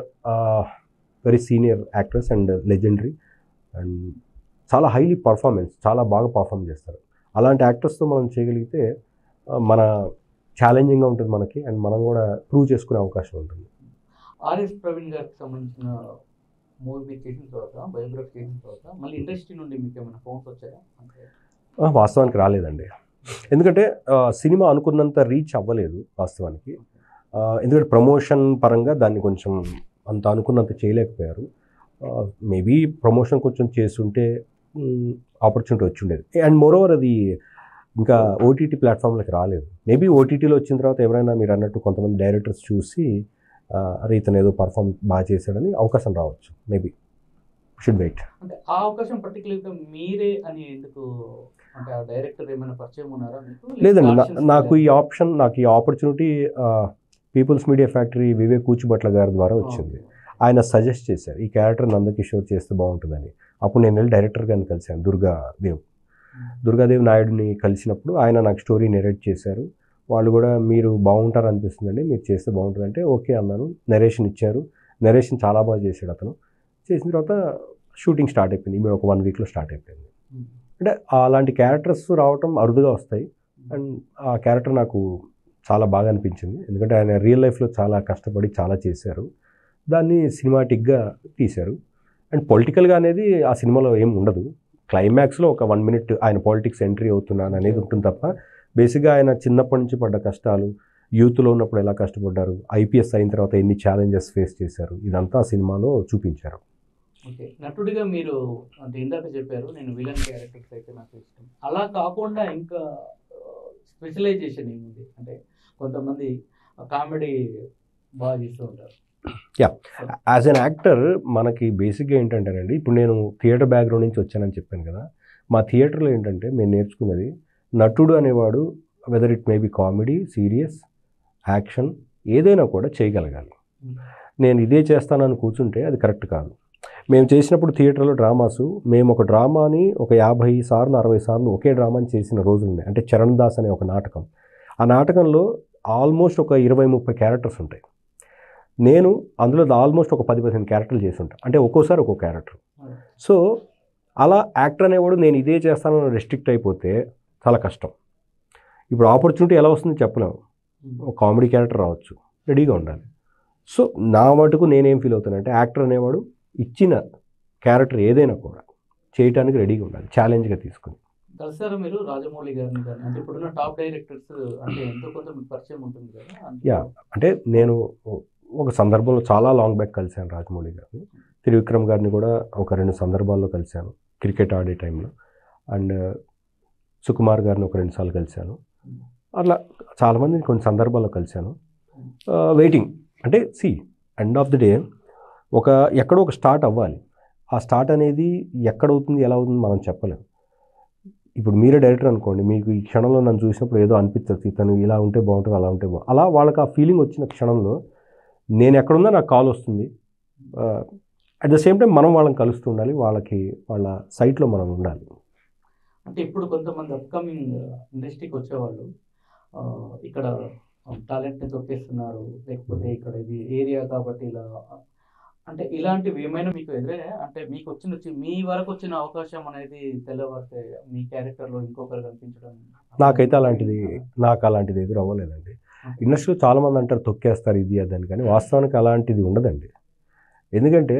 very senior actress and legendary and చాలా హైలీ పర్ఫార్మెన్స్ చాలా బాగా పర్ఫామ్ చేస్తారు అలాంటి యాక్టర్స్తో మనం చేయగలిగితే ఆ, మన ఛాలెంజింగ్గా ఉంటుంది మనకి అండ్ మనం కూడా ప్రూవ్ చేసుకునే అవకాశం ఉంటుంది ఆర్ఎస్ ప్రవీణ్ గారికి సంబంధించిన మూవీ చేసిన తర్వాత బయోగ్రఫీ చేసిన తర్వాత మళ్ళీ ఇండస్ట్రీ నుండి మీకు ఏమైనా ఫోన్స్ వచ్చాయా అంటే ఆ, వాస్తవానికి రాలేదండి ఎందుకంటే ఆ, సినిమా అనుకున్నంత రీచ్ అవ్వలేదు వాస్తవానికి ఆ, ఎందుకంటే ప్రమోషన్ పరంగా దాన్ని కొంచెం అంత అనుకున్నంత చేయలేకపోయారు మేబీ ప్రమోషన్ కొంచెం చేస్తుంటే ఆపర్చునిటీ వచ్చి ఉండేది అండ్ మోరోవర్ అది ఇంకా ఓటీటీ ప్లాట్ఫామ్లోకి రాలేదు మేబీ ఓటీటీలో వచ్చిన తర్వాత ఎవరైనా మీరు అన్నట్టు కొంతమంది డైరెక్టర్స్ చూసి ఆ, అరే ఇతను ఏదో పర్ఫామ్ బాగా చేశాడని అవకాశం రావచ్చు మేబీ షుడ్ వెయిట్ అంటే ఆ అవకాశం పర్టికులర్గా మీరే అని ఎందుకు అంటే ఆ డైరెక్టర్ ఏమైనా పరిచయం ఉన్నారా మీకు లేదండి నా- Auditions నాకు ఈ లేదా? ఆప్షన్ నాకు ఈ opportunity people's media factory Vivek Kuchibhotla గారి ద్వారా వచ్చింది ఆయన సజెస్ట్ చేశారు ఈ క్యారెక్టర్ నందకిషోర్ చేస్తే బాగుంటుందని అప్పుడు నేను వెళ్ళి డైరెక్టర్ గారిని కలిశాను దుర్గా దేవ్ దుర్గాదేవ్ నాయుడుని కలిసినప్పుడు ఆయన నాకు స్టోరీ నెరేట్ చేశారు వాళ్ళు కూడా మీరు బాగుంటారు అనిపిస్తుందండి మీరు చేస్తే బాగుంటుందంటే ఓకే అన్నాను నెరేషన్ ఇచ్చారు నెరేషన్ చాలా బాగా చేశాడు అతను చేసిన తర్వాత షూటింగ్ స్టార్ట్ అయిపోయింది మీరు ఒక వన్ వీక్లో స్టార్ట్ అయిపోయింది ఉమ్. అంటే అలాంటి క్యారెక్టర్స్ రావటం అరుదుగా వస్తాయి అండ్ ఆ క్యారెక్టర్ నాకు చాలా బాగా అనిపించింది ఎందుకంటే ఆయన రియల్ లైఫ్లో చాలా కష్టపడి చాలా చేశారు దాన్ని సినిమాటిక్గా తీశారు అండ్ పొలిటికల్గా అనేది ఆ సినిమాలో ఏం ఉండదు క్లైమాక్స్లో ఒక వన్ మినిట్ ఆయన పాలిటిక్స్ ఎంట్రీ అవుతున్నాను అనేది ఉంటుంది తప్ప బేసిక్గా ఆయన చిన్నప్పటి నుంచి పడ్డ కష్టాలు యూత్లో ఉన్నప్పుడు ఎలా కష్టపడ్డారు ఐపీఎస్ అయిన తర్వాత ఎన్ని ఛాలెంజెస్ ఫేస్ చేశారు ఇదంతా ఆ సినిమాలో చూపించారు ఓకే నటుడిగా మీరు అంటే ఇందాక చెప్పారు నేను విలన్ క్యారెక్టర్స్ అయితే నాకు ఇష్టం అలా కాకుండా ఇంకా స్పెషలైజేషన్ ఏముంది అంటే కొంతమంది కామెడీ బాగా చేస్తూ ఉంటారు Yeah. యాజ్ అన్ యాక్టర్ మనకి బేసిక్గా ఏంటంటేనండి ఇప్పుడు నేను థియేటర్ బ్యాక్గ్రౌండ్ నుంచి వచ్చానని చెప్పాను కదా మా థియేటర్లో ఏంటంటే మేము నేర్చుకున్నది నటుడు అనేవాడు whether it may be comedy serious action ఏదైనా కూడా చేయగలగాలి నేను ఇదే చేస్తానని కూర్చుంటే అది కరెక్ట్ కాదు మేము చేసినప్పుడు థియేటర్లో డ్రామాసు మేము ఒక డ్రామాని ఒక యాభై సార్లు అరవై సార్లు ఒకే డ్రామాని చేసిన రోజులు ఉన్నాయి అంటే చరణ్ దాస్ అనే ఒక నాటకం ఆ నాటకంలో ఆల్మోస్ట్ ఒక ఇరవై ముప్పై క్యారెక్టర్స్ ఉంటాయి నేను అందులో ఆల్మోస్ట్ ఒక పది పదిహేను క్యారెక్టర్లు చేసి ఉంటాను అంటే ఒక్కోసారి ఒక్కో క్యారెక్టర్ సో అలా యాక్టర్ అనేవాడు నేను ఇదే చేస్తానని రెస్ట్రిక్ట్ అయిపోతే చాలా కష్టం ఇప్పుడు ఆపర్చునిటీ ఎలా వస్తుందో చెప్పలేము ఒక కామెడీ క్యారెక్టర్ రావచ్చు రెడీగా ఉండాలి సో నా మటుకు నేనేం ఫీల్ అవుతానంటే యాక్టర్ అనేవాడు ఇచ్చిన క్యారెక్టర్ ఏదైనా కూడా చేయటానికి రెడీగా ఉండాలి ఛాలెంజ్గా తీసుకుని కలిసారా మీరు రాజమౌళి గారిని కానీ అంటే ఇప్పుడున్న టాప్ డైరెక్టర్స్ అంటే ఎంతో కొంత మీకు పరిచయం ఉంటుంది కదా అంటే Yeah. అంటే నేను ఒక సందర్భంలో చాలా లాంగ్ బ్యాక్ కలిశాను రాజమౌళి గారిని త్రివిక్రమ్ గారిని కూడా ఒక రెండు సందర్భాల్లో కలిశాను క్రికెట్ ఆడే టైంలో అండ్ సుకుమార్ గారిని ఒక రెండు సార్లు కలిశాను అట్లా చాలామందిని కొన్ని సందర్భాల్లో కలిశాను వెయిటింగ్ అంటే see end of the day ఒక ఎక్కడో ఒక స్టార్ట్ అవ్వాలి ఆ స్టార్ట్ అనేది ఎక్కడ అవుతుంది ఎలా అవుతుంది మనం చెప్పలేం ఇప్పుడు మీరే డైరెక్టర్ అనుకోండి మీకు ఈ క్షణంలో నన్ను చూసినప్పుడు ఏదో అనిపిస్తుంది ఇతను ఇలా ఉంటే బాగుంటుంది అలా ఉంటే బాగుంటుంది అలా వాళ్ళకి ఆ ఫీలింగ్ వచ్చిన క్షణంలో నేను ఎక్కడున్నా నాకు కాల్ వస్తుంది అట్ ద సేమ్ టైం మనం వాళ్ళని కలుస్తూ ఉండాలి వాళ్ళకి వాళ్ళ సైట్లో మనం ఉండాలి అంటే ఇప్పుడు కొంతమంది అప్కమింగ్ ఇండస్ట్రీకి వచ్చేవాళ్ళు ఆ, ఇక్కడ టాలెంట్ని తొక్కేస్తున్నారు లేకపోతే ఇక్కడ ఇది ఏరియా కాబట్టి ఇలా అంటే ఇలాంటివి ఏమైనా మీకు ఎదురే అంటే మీకు వచ్చిన వచ్చి మీ వరకు వచ్చిన అవకాశం అనేది తెల్లవారితే మీ క్యారెక్టర్లో ఇంకొకరు కనిపించడం నాకైతే అలాంటిది నాకు అలాంటిది ఎదురు అవ్వలేదండి ఇండస్ట్రీలో చాలామంది అంటారు తొక్కేస్తారు ఇది అదని కానీ వాస్తవానికి అలాంటిది ఉండదండి ఎందుకంటే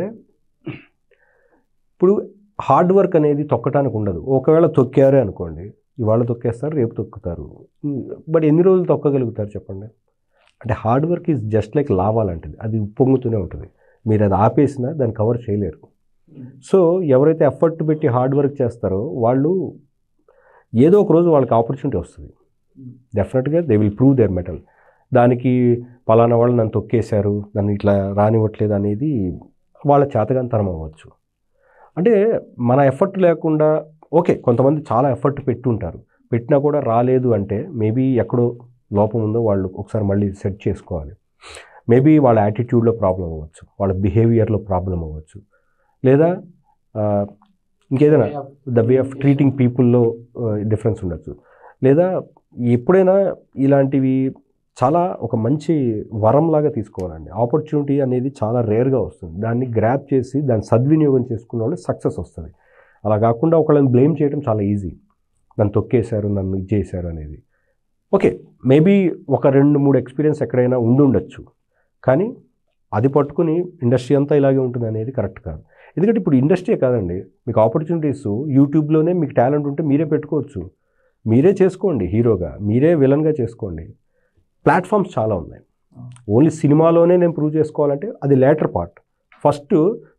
ఇప్పుడు హార్డ్ వర్క్ అనేది తొక్కటానికి ఉండదు ఒకవేళ తొక్కారే అనుకోండి ఇవాళ తొక్కేస్తారు రేపు తొక్కుతారు బట్ ఎన్ని రోజులు తొక్కగలుగుతారు చెప్పండి అంటే hard work is just like lava లాంటిది అది ఉప్పొంగుతూనే ఉంటుంది మీరు అది ఆపేసినా దాన్ని కవర్ చేయలేరు సో ఎవరైతే ఎఫర్ట్ పెట్టి హార్డ్ వర్క్ చేస్తారో వాళ్ళు ఏదో ఒక రోజు వాళ్ళకి ఆపర్చునిటీ వస్తుంది డెఫినెట్గా they will prove their mettle దానికి పలానా వాళ్ళు నన్ను తొక్కేశారు నన్ను ఇట్లా రానివ్వట్లేదు అనేది వాళ్ళ చేతగానితనం అవ్వచ్చు అంటే మన ఎఫర్ట్ లేకుండా ఓకే కొంతమంది చాలా ఎఫర్ట్ పెట్టుంటారు పెట్టినా కూడా రాలేదు అంటే మేబీ ఎక్కడో లోపం ఉందో వాళ్ళు ఒకసారి మళ్ళీ సెట్ చేసుకోవాలి మేబీ వాళ్ళ యాటిట్యూడ్లో ప్రాబ్లం అవ్వచ్చు వాళ్ళ బిహేవియర్లో ప్రాబ్లం అవ్వచ్చు లేదా ఆ, ఇంకేదైనా ద వే ఆఫ్ ట్రీటింగ్ పీపుల్లో డిఫరెన్స్ ఉండొచ్చు లేదా ఎప్పుడైనా ఇలాంటివి చాలా ఒక మంచి వరంలాగా తీసుకోవాలండి ఆపర్చునిటీ అనేది చాలా రేర్గా వస్తుంది దాన్ని గ్రాప్ చేసి దాన్ని సద్వినియోగం చేసుకున్న వాళ్ళు సక్సెస్ వస్తుంది అలా కాకుండా ఒకళ్ళని బ్లేమ్ చేయడం చాలా ఈజీ నన్ను తొక్కేశారు నన్ను ఇది చేశారు అనేది ఓకే మేబీ ఒక రెండు మూడు ఎక్స్పీరియన్స్ ఎక్కడైనా ఉండి ఉండొచ్చు కానీ అది పట్టుకుని ఇండస్ట్రీ అంతా ఇలాగే ఉంటుంది అనేది కరెక్ట్ కాదు ఎందుకంటే ఇప్పుడు ఇండస్ట్రీ కాదండి మీకు ఆపర్చునిటీస్ యూట్యూబ్లోనే మీకు టాలెంట్ ఉంటే మీరే పెట్టుకోవచ్చు మీరే చేసుకోండి హీరోగా మీరే విలన్గా చేసుకోండి ప్లాట్ఫామ్స్ చాలా ఉన్నాయి ఓన్లీ సినిమాలోనే నేను ప్రూవ్ చేసుకోవాలంటే అది లేటర్ పార్ట్ ఫస్ట్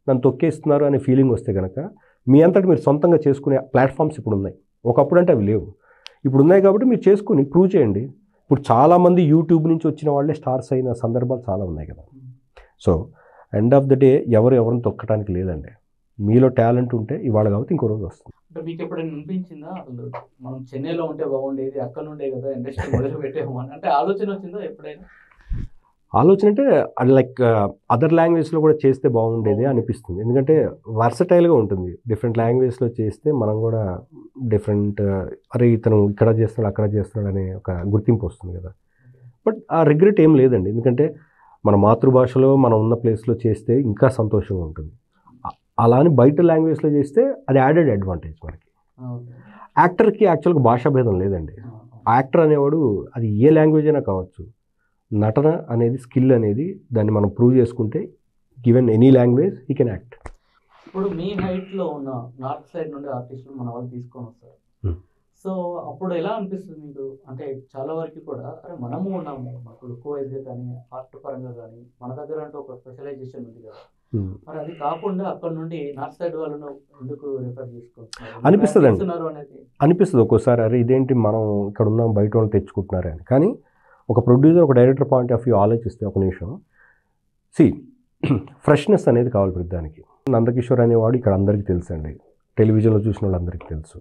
నన్ను తొక్కేస్తున్నారు అనే ఫీలింగ్ వస్తే కనుక మీ అంతటి మీరు సొంతంగా చేసుకునే ప్లాట్ఫామ్స్ ఇప్పుడు ఉన్నాయి ఒకప్పుడు అంటే అవి లేవు ఇప్పుడు ఉన్నాయి కాబట్టి మీరు చేసుకుని ప్రూవ్ చేయండి ఇప్పుడు చాలామంది యూట్యూబ్ నుంచి వచ్చిన వాళ్ళే స్టార్స్ అయిన సందర్భాలు చాలా ఉన్నాయి కదా so end of the day ఎవరు ఎవరిని తొక్కడానికి లేదండి మీలో టాలెంట్ ఉంటే ఇవాళ కాబట్టి ఇంకో రోజు వస్తుంది అంటే మీకు ఎప్పుడైనా అనిపించిందా అసలు మనం చెన్నైలో ఉంటే బాగుండేది అక్కడ నుండే కదా ఇండస్ట్రీ మొదలు పెట్టాము అని అంటే ఆలోచన వచ్చిందా ఎప్పుడైనా ఆలోచన అంటే లైక్ అదర్ లాంగ్వేజ్లో కూడా చేస్తే బాగుండేది అనిపిస్తుంది ఎందుకంటే వర్సటైల్గా ఉంటుంది డిఫరెంట్ లాంగ్వేజ్లో చేస్తే మనం కూడా డిఫరెంట్ అరే ఇతను ఇక్కడ చేస్తున్నాడు అక్కడ చేస్తున్నాడు అనే ఒక గుర్తింపు వస్తుంది కదా బట్ ఆ రిగ్రెట్ ఏం లేదండి ఎందుకంటే మన మాతృభాషలో మనం ఉన్న ప్లేస్లో చేస్తే ఇంకా సంతోషంగా ఉంటుంది అ- అలా అని బయట లాంగ్వేజ్లో చేస్తే అది యాడెడ్ అడ్వాంటేజ్ మనకి యాక్టర్కి యాక్చువల్గా భాషా భేదం లేదండి యాక్టర్ అనేవాడు అది ఏ లాంగ్వేజ్ అయినా కావచ్చు నటన అనేది స్కిల్ అనేది దాన్ని మనం ప్రూవ్ చేసుకుంటే given any language I can act ఇప్పుడు మీ హైట్ లో ఉన్న నార్త్ సైడ్ నుండి ఆర్టిస్టులు మన వాళ్ళు తీసుకొని వస్తారు Hmm. సో అప్పుడు ఎలా అనిపిస్తుంది మీకు అంటే చాలా వరకు కూడా అరే మనము ఉన్నాము మాకు లుక్ వైజ్ గా కానీ ఆర్ట్ పరంగా కానీ మన దగ్గర అంటూ ఒక స్పెషలైజేషన్ ఉంది కదా మరి అది కాకుండా అక్కడ నుండి నార్త్ సైడ్ వాళ్ళను ఎందుకు రిఫర్ చేసుకుంటున్నారు అనిపిస్తుందండి. చేస్తున్నారు అనేది అనిపిస్తుంది ఒక్కోసారి అరే ఇదేంటి మనం ఇక్కడ ఉన్నాం బయట వాళ్ళు తెచ్చుకుంటున్నారు అని కానీ ఒక ప్రొడ్యూసర్ ఒక డైరెక్టర్ పాయింట్ ఆఫ్ వ్యూ ఆలోచిస్తే ఒక నిమిషం సి ఫ్రెష్నెస్ అనేది కావాలి ప్రతి దానికి నందకిషోర్ అనేవాడు ఇక్కడ అందరికీ తెలుసు అండి టెలివిజన్లో చూసిన వాళ్ళందరికీ తెలుసు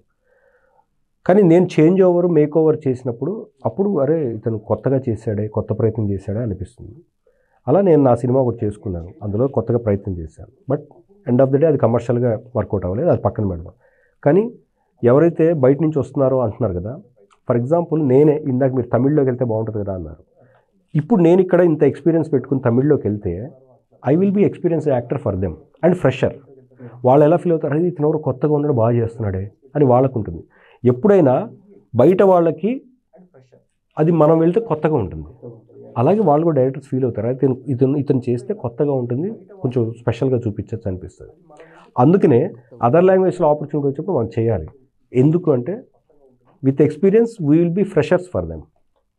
కానీ నేను చేంజ్ ఓవర్ మేక్ ఓవర్ చేసినప్పుడు అప్పుడు అరే ఇతను కొత్తగా చేశాడే కొత్త ప్రయత్నం చేశాడే అనిపిస్తుంది అలా నేను నా సినిమా ఒకటి చేసుకున్నాను అందులో కొత్తగా ప్రయత్నం చేశాను but end of the day అది కమర్షియల్గా వర్కౌట్ అవ్వలేదు అది పక్కన పెడదాం కానీ ఎవరైతే బయట నుంచి వస్తున్నారో అంటున్నారు కదా ఫర్ ఎగ్జాంపుల్ నేనే ఇందాక మీరు తమిళ్లోకి వెళ్తే బాగుంటుంది కదా అన్నారు ఇప్పుడు నేను ఇక్కడ ఇంత ఎక్స్పీరియన్స్ పెట్టుకుని తమిళ్లోకి వెళ్తే I will be experience actor for them and fresher వాళ్ళు ఎలా ఫీల్ అవుతారు అది ఇతను ఎవరు కొత్తగా ఉన్నాడు బాగా చేస్తున్నాడే అని వాళ్ళకు ఉంటుంది ఎప్పుడైనా బయట వాళ్ళకి అది మనం వెళ్తే కొత్తగా ఉంటుంది అలాగే వాళ్ళు కూడా డైరెక్టర్స్ ఫీల్ అవుతారు అయితే ఇతను ఇతను చేస్తే కొత్తగా ఉంటుంది కొంచెం స్పెషల్గా చూపించచ్చు అనిపిస్తుంది అందుకనే అదర్ లాంగ్వేజ్లో ఆపర్చునిటీ వచ్చినప్పుడు మనం చేయాలి ఎందుకు అంటే with experience we will be freshers for them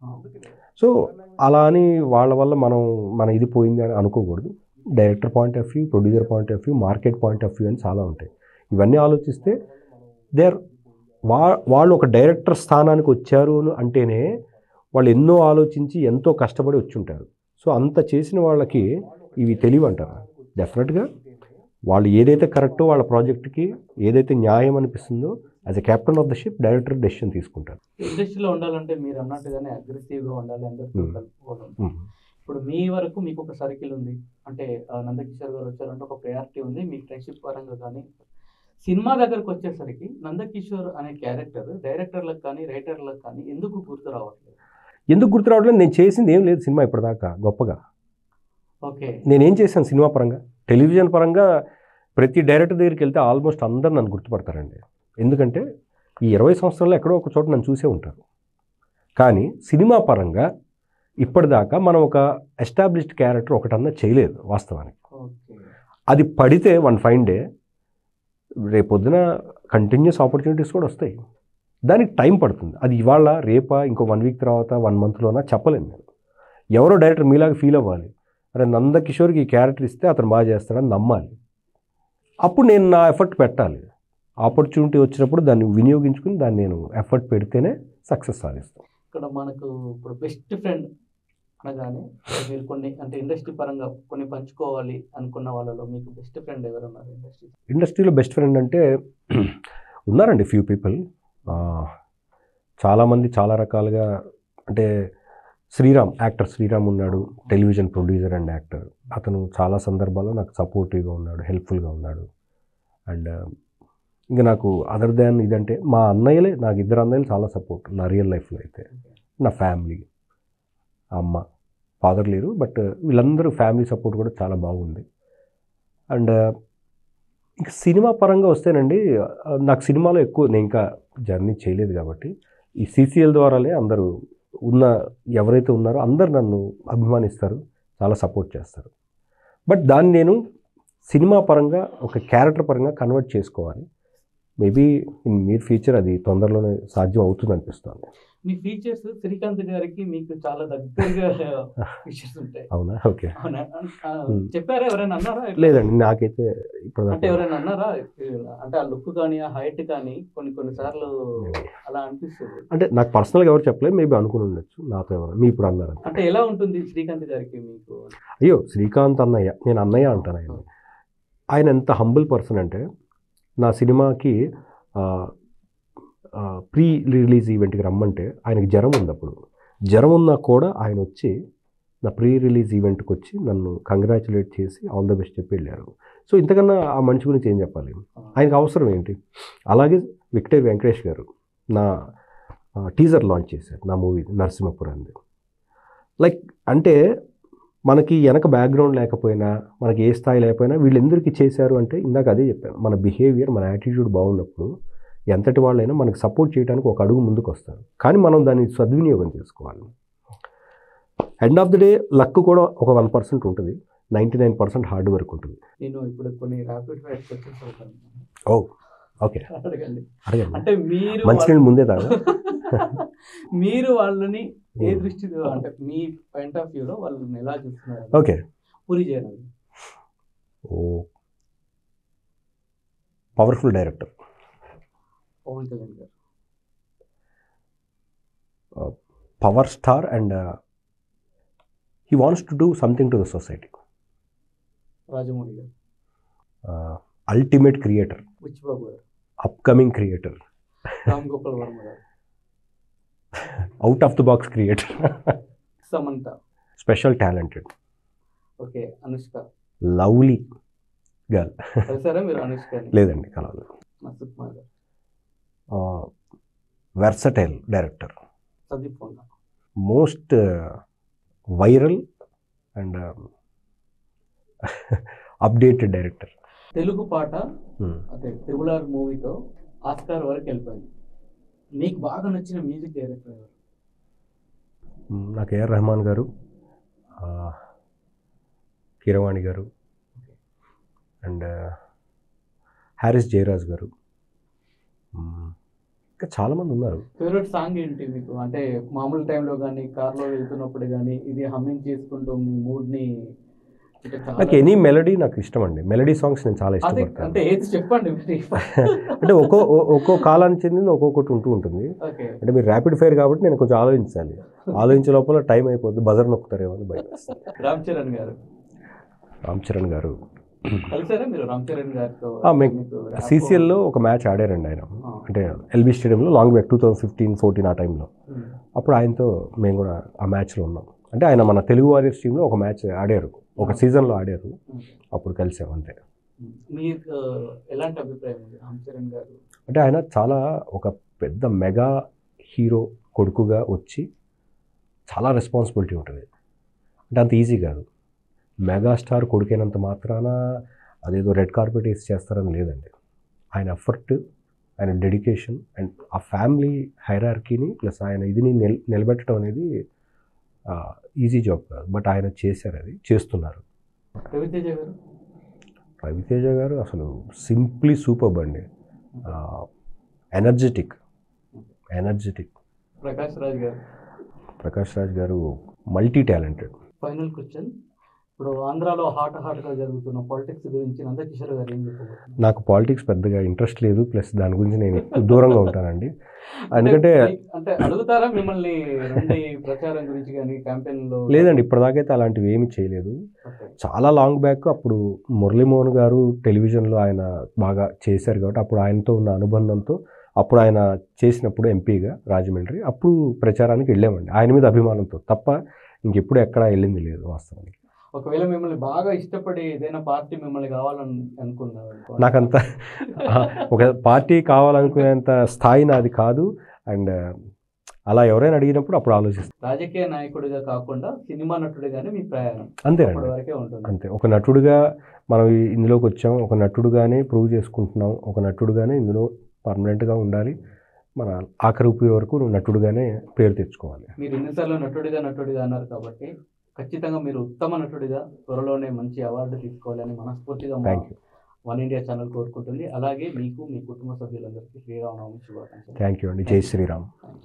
so అలా అని వాళ్ళ వల్ల మనం మన ఇది పోయింది అని అనుకోకూడదు director point of view producer point of view market point of view అని చాలా ఉంటాయి ఇవన్నీ ఆలోచిస్తే దే ఆర్ వా వాళ్ళు ఒక డైరెక్టర్ స్థానానికి వచ్చారు అని అంటేనే వాళ్ళు ఎన్నో ఆలోచించి ఎంతో కష్టపడి వచ్చి ఉంటారు సో అంత చేసిన వాళ్ళకి ఇవి తెలివి అంటారు డెఫినెట్గా వాళ్ళు ఏదైతే కరెక్టో వాళ్ళ ప్రాజెక్ట్కి ఏదైతే న్యాయం అనిపిస్తుందో as a captain of the ship director decision తీసుకుంటారు ఇండస్ట్రీలో ఉండాలంటే మీరు అన్నట్టుగానే అగ్రెసివ్ గా ఉండాలి అందరితో Hmm. కలుపుకోవడం Hmm. ఇప్పుడు మీ వరకు మీకు ఒక సర్కిల్ ఉంది అంటే ఆ, నందకిషోర్ గారు వచ్చారంటే ఒక ప్రయారిటీ ఉంది మీ ఫ్రెండ్షిప్ పరంగా కానీ సినిమా దగ్గరకు వచ్చేసరికి నందకిషోర్ అనే క్యారెక్టర్ డైరెక్టర్లకు కానీ రైటర్లకు కానీ ఎందుకు గుర్తు రావట్లేదు ఎందుకు గుర్తు రావట్లేదు నేను చేసింది ఏం లేదు సినిమా ఇప్పటిదాకా గొప్పగా ఓకే నేనేం చేశాను సినిమా పరంగా టెలివిజన్ పరంగా ప్రతి డైరెక్టర్ దగ్గరికి వెళ్తే ఆల్మోస్ట్ అందరు నన్ను గుర్తుపడతారండి ఎందుకంటే ఈ ఇరవై సంవత్సరాల్లో ఎక్కడో ఒక చోట నన్ను చూసే ఉంటారు కానీ సినిమా పరంగా ఇప్పటిదాకా మనం ఒక ఎస్టాబ్లిష్డ్ క్యారెక్టర్ ఒకటన్నా చేయలేదు వాస్తవానికి ఓకే అది పడితే వన్ ఫైన్ డే రేపొద్దున కంటిన్యూస్ ఆపర్చునిటీస్ కూడా వస్తాయి దానికి టైం పడుతుంది అది ఇవాళ రేపా ఇంకో వన్ వీక్ తర్వాత వన్ మంత్లోనా చెప్పలేను నేను ఎవరో డైరెక్టర్ మీలాగా ఫీల్ అవ్వాలి అరే నందకిషోర్కి ఈ క్యారెక్టర్ ఇస్తే అతను బాగా చేస్తాడని నమ్మాలి అప్పుడు నేను నా ఎఫర్ట్ పెట్టాలి ఆపర్చునిటీ వచ్చినప్పుడు దాన్ని వినియోగించుకుని దాన్ని నేను ఎఫర్ట్ పెడితేనే సక్సెస్ సాధిస్తాను ఇక్కడ మనకు ఇప్పుడు బెస్ట్ ఫ్రెండ్ అనగానే మీరు కొన్ని అంటే ఇండస్ట్రీ పరంగా కొన్ని పంచుకోవాలి అనుకున్న వాళ్ళలో మీకు బెస్ట్ ఫ్రెండ్ ఎవరున్నారు ఇండస్ట్రీ ఇండస్ట్రీలో బెస్ట్ ఫ్రెండ్ అంటే ఉన్నారండి ఫ్యూ పీపుల్ చాలామంది చాలా రకాలుగా అంటే శ్రీరామ్ యాక్టర్ శ్రీరామ్ ఉన్నాడు టెలివిజన్ ప్రొడ్యూసర్ అండ్ యాక్టర్ అతను చాలా సందర్భాల్లో నాకు సపోర్టివ్గా ఉన్నాడు హెల్ప్ఫుల్గా ఉన్నాడు అండ్ ఇంకా నాకు అదర్ దాన్ ఇదంటే మా అన్నయ్యలే నాకు ఇద్దరు అన్నయ్యలు చాలా సపోర్ట్ నా రియల్ లైఫ్లో అయితే నా ఫ్యామిలీ అమ్మ ఫాదర్ లేరు బట్ వీళ్ళందరూ ఫ్యామిలీ సపోర్ట్ కూడా చాలా బాగుంది అండ్ ఇంకా సినిమా పరంగా వస్తేనండి ఆ, నాకు సినిమాలో ఎక్కువ నేను ఇంకా జర్నీ చేయలేదు కాబట్టి ఈ సీసీఎల్ ద్వారానే అందరూ ఉన్న ఎవరైతే ఉన్నారో అందరు నన్ను అభిమానిస్తారు చాలా సపోర్ట్ చేస్తారు బట్ దాన్ని నేను సినిమా పరంగా ఒక క్యారెక్టర్ పరంగా కన్వర్ట్ చేసుకోవాలి మేబీ ఇన్ మీర్ ఫ్యూచర్ అది తొందరలోనే సాధ్యం అవుతుంది అనిపిస్తుంది మీ ఫీచర్స్ శ్రీకాంత్ గారికి మీకు చాలా దగ్గరగా ఫీచర్స్ ఉంటాయి అవునా ఓకే అవునా ఆ, Hmm. చెప్పారా ఎవరైనా అన్నారా లేదండి నాకైతే ఇప్పుడు అంటే ఎవరైనా అన్నారా అంటే ఆ లుక్ కానీ ఆ హైట్ కానీ కొన్ని కొన్ని సార్లు అలా అనిపిస్తుంది అంటే నాకు పర్సనల్గా ఎవరు చెప్పలేదు మేబీ అనుకుని ఉండొచ్చు నాతో ఎవరు మీ ఇప్పుడు అన్నారు అంటే ఎలా ఉంటుంది శ్రీకాంత్ గారికి మీకు అయ్యో శ్రీకాంత్ అన్నయ్య నేను అన్నయ్య అంటాను ఆయన ఆయన ఎంత హంబుల్ పర్సన్ అంటే నా సినిమాకి ప్రీ రిలీజ్ ఈవెంట్కి రమ్మంటే ఆయనకి జ్వరం ఉంది అప్పుడు జ్వరం ఉన్నా కూడా ఆయన వచ్చి నా ప్రీ రిలీజ్ ఈవెంట్కి వచ్చి నన్ను కంగ్రాచులేట్ చేసి ఆల్ ద బెస్ట్ చెప్పి వెళ్ళారు సో ఇంతకన్నా ఆ మనిషి గురించి ఏం చెప్పాలి ఆయనకు అవసరం ఏంటి అలాగే విక్టర్ వెంకటేష్ గారు నా టీజర్ లాంచ్ చేశారు నా మూవీ నరసింహపురాన్ని లైక్ అంటే మనకి వెనక బ్యాక్గ్రౌండ్ లేకపోయినా మనకి ఏ స్థాయి లేకపోయినా వీళ్ళు ఎందుకు చేశారు అంటే ఇందాక అదే చెప్పాను మన బిహేవియర్ మన యాటిట్యూడ్ బాగున్నప్పుడు ఎంతటి వాళ్ళైనా మనకు సపోర్ట్ చేయడానికి ఒక అడుగు ముందుకు వస్తారు కానీ మనం దాన్ని సద్వినియోగం చేసుకోవాలి end of the day luck కూడా ఒక వన్ పర్సెంట్ ఉంటుంది ninety nine percent hard work ఉంటుంది నేను ఇప్పుడు కొన్ని ర్యాపిడ్ ఫైర్ క్వశ్చన్స్ అవుతాను ఓ ఓకే అడగండి అడగండి అంటే మీరు మంచినీళ్ళు ముందే తాగా మీరు వాళ్ళని ఏ దృష్టితో అంటే మీ పాయింట్ ఆఫ్ వ్యూలో వాళ్ళని ఎలా చూస్తున్నారు ఓకే పూరి చేయడం ఓ పవర్ఫుల్ డైరెక్టర్ పవన్ కళ్యాణ్ గారు power star and he wants to do something to the society Rajamouli గారు అల్టిమేట్ క్రియేటర్ బుచ్చిబాబు గారు అప్కమింగ్ క్రియేటర్ రామ్ గోపాల్ వర్మ గారు out of the box creator Samantha special talented okay Anushka lovely girl కలిసారా మీరు అనుష్కని లేదండి కలవదు మసూద్ కుమార్ గారు versatile director Sandeep Vanga most viral and updated director Telugu పాట అంటే తిరుమల మూవీతో ఆస్కార్ వరకు వెళ్ళిపోయింది మీకు బాగా నచ్చిన మ్యూజిక్ డైరెక్టర్ ఎవరు నాకు ఏఆర్ రెహమాన్ గారు ఆ, కీరవాణి గారు అండ్ హ్యారిస్ జయరాజ్ గారు మ్మ్. ఇంకా చాలామంది ఉన్నారు ఫేవరెట్ సాంగ్ ఏంటి మీకు అంటే మామూలు టైంలో కానీ కార్లో వెళ్తున్నప్పుడు కానీ ఇది హమ్మింగ్ చేసుకుంటూ మీ మూడ్ని అంటే చాలా- నాకు ఎనీ మెలడీ నాకు ఇష్టం అండి మెలడీ సాంగ్స్ నేను చాలా అదే ఇష్టపడతాను అంటే ఏది చెప్పండి మరి. అంటే ఒక్కో ఒ- ఒక్కో కాలానికి చెందింది ఒక్కొక్కటి ఉంటూ ఉంటుంది ఓకే అంటే మీరు ర్యాపిడ్ ఫైర్ కాబట్టి నేను కొంచెం ఆలోచించాలి ఆలోచించే లోపల టైం అయిపోద్ది బజర్ నొక్కుతారేమో అని భయం వేస్తుంది. రామ్ చరణ్ గారు రామ్ చరణ్ గారు కలిసారా మీరు రామ్ చరణ్ గారితో ఆ, మే- మీకు rap- సీసీఎల్లో ఒక మ్యాచ్ ఆడారండి ఆయన ఆ. అంటే ఎల్బీ స్టేడియంలో long back two thousand fifteen fourteen ఆ టైంలో ఉమ్. అప్పుడు ఆయనతో మేము కూడా ఆ మ్యాచ్లో ఉన్నాం అంటే ఆయన మన తెలుగు వారియర్స్ టీంలో ఒక మ్యాచ్ ఆడారు ఒక సీజన్లో ఆడారు ఉమ్. అప్పుడు కలిసాం అంతే ఉమ్. మీకు ఎలాంటి అభిప్రాయం ఉంది రామ్ చరణ్ గారు అంటే ఆయన చాలా ఒక పెద్ద మెగా హీరో కొడుకుగా వచ్చి చాలా రెస్పాన్సిబిలిటీ ఉంటుంది అంటే అంత ఈజీ కాదు మెగాస్టార్ కొడుకైనంత మాత్రాన అదేదో రెడ్ కార్పెట్ వేసి చేస్తారని లేదండి ఆయన ఎఫర్ట్ ఆయన డెడికేషన్ అండ్ ఆ ఫ్యామిలీ హైరార్కీని ప్లస్ ఆయన ఇదిని నిల్ నిలబెట్టడం అనేది ఈజీ జాబ్ కాదు బట్ ఆయన చేశారు అది చేస్తున్నారు రవితేజ గారు రవితేజ గారు అసలు సింప్లీ సూపర్ అండి ఎనర్జెటిక్ ఎనర్జెటిక్ ప్రకాష్ రాజ్ గారు ప్రకాష్ రాజ్ గారు మల్టీ టాలెంటెడ్ ఫైనల్ క్వశ్చన్ ఇప్పుడు ఆంధ్రాలో హాట్ హాట్గా జరుగుతున్న పాలిటిక్స్ గురించి నందకిషోర్ గారు ఏం చెప్పబోతున్నారు నాకు పాలిటిక్స్ పెద్దగా ఇంట్రెస్ట్ లేదు ప్లస్ దాని గురించి నేను ఎక్కువ దూరంగా ఉంటానండి ఎందుకంటే అంటే- అంటే అడుగుతారా మిమ్మల్ని రండి ప్రచారం గురించి కానీ క్యాంపెయిన్ లో లేదండి ఇప్పటిదాకైతే అలాంటివి ఏమీ చేయలేదు చాలా లాంగ్ బ్యాక్ అప్పుడు మురళీమోహన్ గారు టెలివిజన్లో ఆయన బాగా చేశారు కాబట్టి అప్పుడు ఆయనతో ఉన్న అనుబంధంతో అప్పుడు ఆయన చేసినప్పుడు ఎంపీగా రాజమండ్రి అప్పుడు ప్రచారానికి వెళ్ళామండి ఆయన మీద అభిమానంతో తప్ప ఇంకెప్పుడు ఎక్కడా వెళ్ళింది లేదు వాస్తవానికి ఒకవేళ మిమ్మల్ని బాగా ఇష్టపడి ఏదైనా పార్టీ మిమ్మల్ని కావాలని అనుకున్నారు అనుకోండి. నాకంత ఆ, ఒక పార్టీ కావాలనుకునేంత స్థాయి నాది కాదు అండ్ అలా ఎవరైనా అడిగినప్పుడు అప్పుడు ఆలోచిస్తాను రాజకీయ నాయకుడిగా కాకుండా సినిమా నటుడిగానే మీ ప్రయాణం అంతేనండి అప్పటి వరకే ఉంటుంది అంతే ఒక నటుడుగా మనం ఈ- ఇందులోకి వచ్చాం ఒక నటుడుగానే ప్రూవ్ చేసుకుంటున్నాం ఒక నటుడుగానే ఇందులో పర్మనెంట్గా ఉండాలి మన ఆఖరి ఊపి వరకు నువ్వు నటుడుగానే పేరు తెచ్చుకోవాలి మీరు ఎన్నిసార్లు నటుడిగా నటుడిగా అన్నారు కాబట్టి ఖచ్చితంగా మీరు ఉత్తమ నటుడిగా త్వరలోనే మంచి అవార్డు తీసుకోవాలని మనస్ఫూర్తిగా మా thank you one India channel కోరుకుంటుంది అలాగే మీకు మీ కుటుంబ సభ్యులందరికీ శ్రీరామనవమి శుభాకాంక్షలు థ్యాంక్ యూ అండి జై శ్రీరామ్ Thank you.